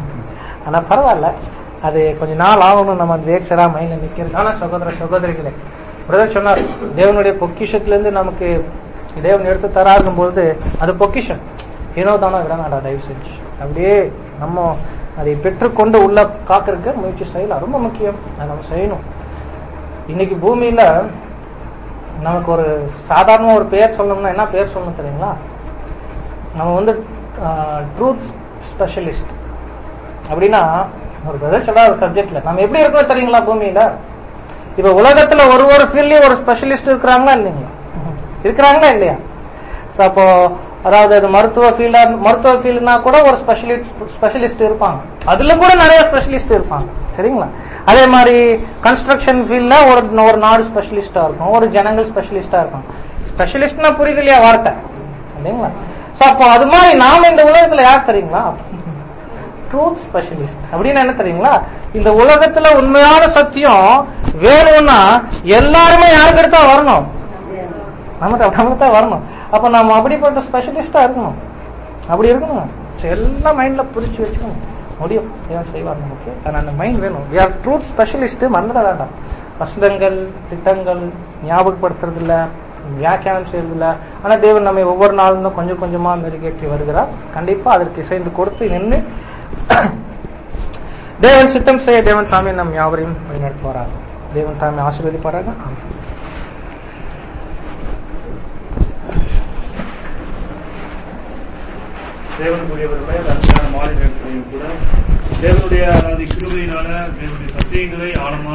ஆனா பரவாயில்ல அது கொஞ்ச நாள் ஆகணும் நம்ம டேட்ஸ் எல்லாம் மைண்ட்ல நிக்கிறது ஆனா சகோதர சகோதரிகளே பிரதர் சொன்னார் தேவனுடைய பொக்கிஷத்துல இருந்து நமக்கு தேவன் எடுத்து தராகும் பொழுது அது பொக்கிஷம் வினோதானம் விடமாடா தயவு செஞ்சு அப்படியே நம்ம அதை பெற்றுக்கொண்டு உள்ள காக்கிறதுக்கு முயற்சி செய்யலாம் ரொம்ப முக்கியம் அதை நம்ம செய்யணும் இன்னைக்கு பூமியில நமக்கு ஒரு சாதாரண ஒரு பேர் சொல்லணும்னா என்ன பேர் சொல்லணும் தெரியுங்களா நம்ம வந்து ட்ரூத் ஸ்பெஷலிஸ்ட் அப்படின்னா ஒரு பிரதர் சொல்ற ஒரு சப்ஜெக்ட்ல நம்ம எப்படி இருக்கோம் தெரியுங்களா பூமியில இப்ப உலகத்துல ஒரு ஒரு ஃபீல்ட்லயும் ஒரு ஸ்பெஷலிஸ்ட் இருக்கிறாங்களா இல்லைங்களா இருக்கிறாங்களா இல்லையா So, அப்போ அதாவது அது மருத்துவ ஃபீல்டா மருத்துவ ஃபீல்டுனா கூட ஒரு ஸ்பெஷலிஸ்ட் ஸ்பெஷலிஸ்ட் இருப்பாங்க அதுல கூட நிறைய ஸ்பெஷலிஸ்ட் இருப்பாங்க சரிங்களா அதே மாதிரி கன்ஸ்ட்ரக்ஷன் ஃபீல்ட்ல ஒரு ஒரு நாடு ஸ்பெஷலிஸ்டா இருக்கும் ஒரு ஜனங்கள் ஸ்பெஷலிஸ்டா இருக்கும் ஸ்பெஷலிஸ்ட்னா புரியுது இல்லையா வார்த்தை இல்லைங்களா சோ அப்போ அது மாதிரி நாம இந்த உலகத்துல யார் தெரியுங்களா ட்ரூத் ஸ்பெஷலிஸ்ட் அப்படின்னு என்ன தெரியுங்களா இந்த உலகத்துல உண்மையான சத்தியம் வேணும்னா எல்லாருமே யாருக்கு எடுத்தா வரணும் நமக்கு நமக்கு தான் வரணும் அப்ப நம்ம அப்படிப்பட்ட ஸ்பெஷலிஸ்டா இருக்கணும் அப்படி இருக்கணும் சரி, எல்லாம் மைண்ட்ல புரிச்சு வச்சுக்கணும் முடியும் ஏன் செய்வார் நமக்கு ஆனா அந்த மைண்ட் வேணும் வி ஆர் ட்ரூத் ஸ்பெஷலிஸ்ட் மறந்துட வேண்டாம் வசனங்கள் திட்டங்கள் ஞாபகப்படுத்துறது இல்ல வியாக்கியானம் செய்யறது இல்ல ஆனா தேவன் நம்மை ஒவ்வொரு நாளும் தான் கொஞ்சம் கொஞ்சமா மெருகேற்றி வருகிறார் கண்டிப்பா அதற்கு இசைந்து கொடுத்து நின்று தேவன் சித்தம் செய்ய தேவன் தாமே நம் யாவரையும் வழிநடத்துவாராக தேவன் தாமே ஆசீர்வதிப்பாராக ஆமென் தேவனுக்குரியவர்களே அருமையான மாலை நேரத்திலையும் கூட தேவனுடைய அதாவது கிருபையினால தேவனுடைய சத்தியங்களை ஆழமா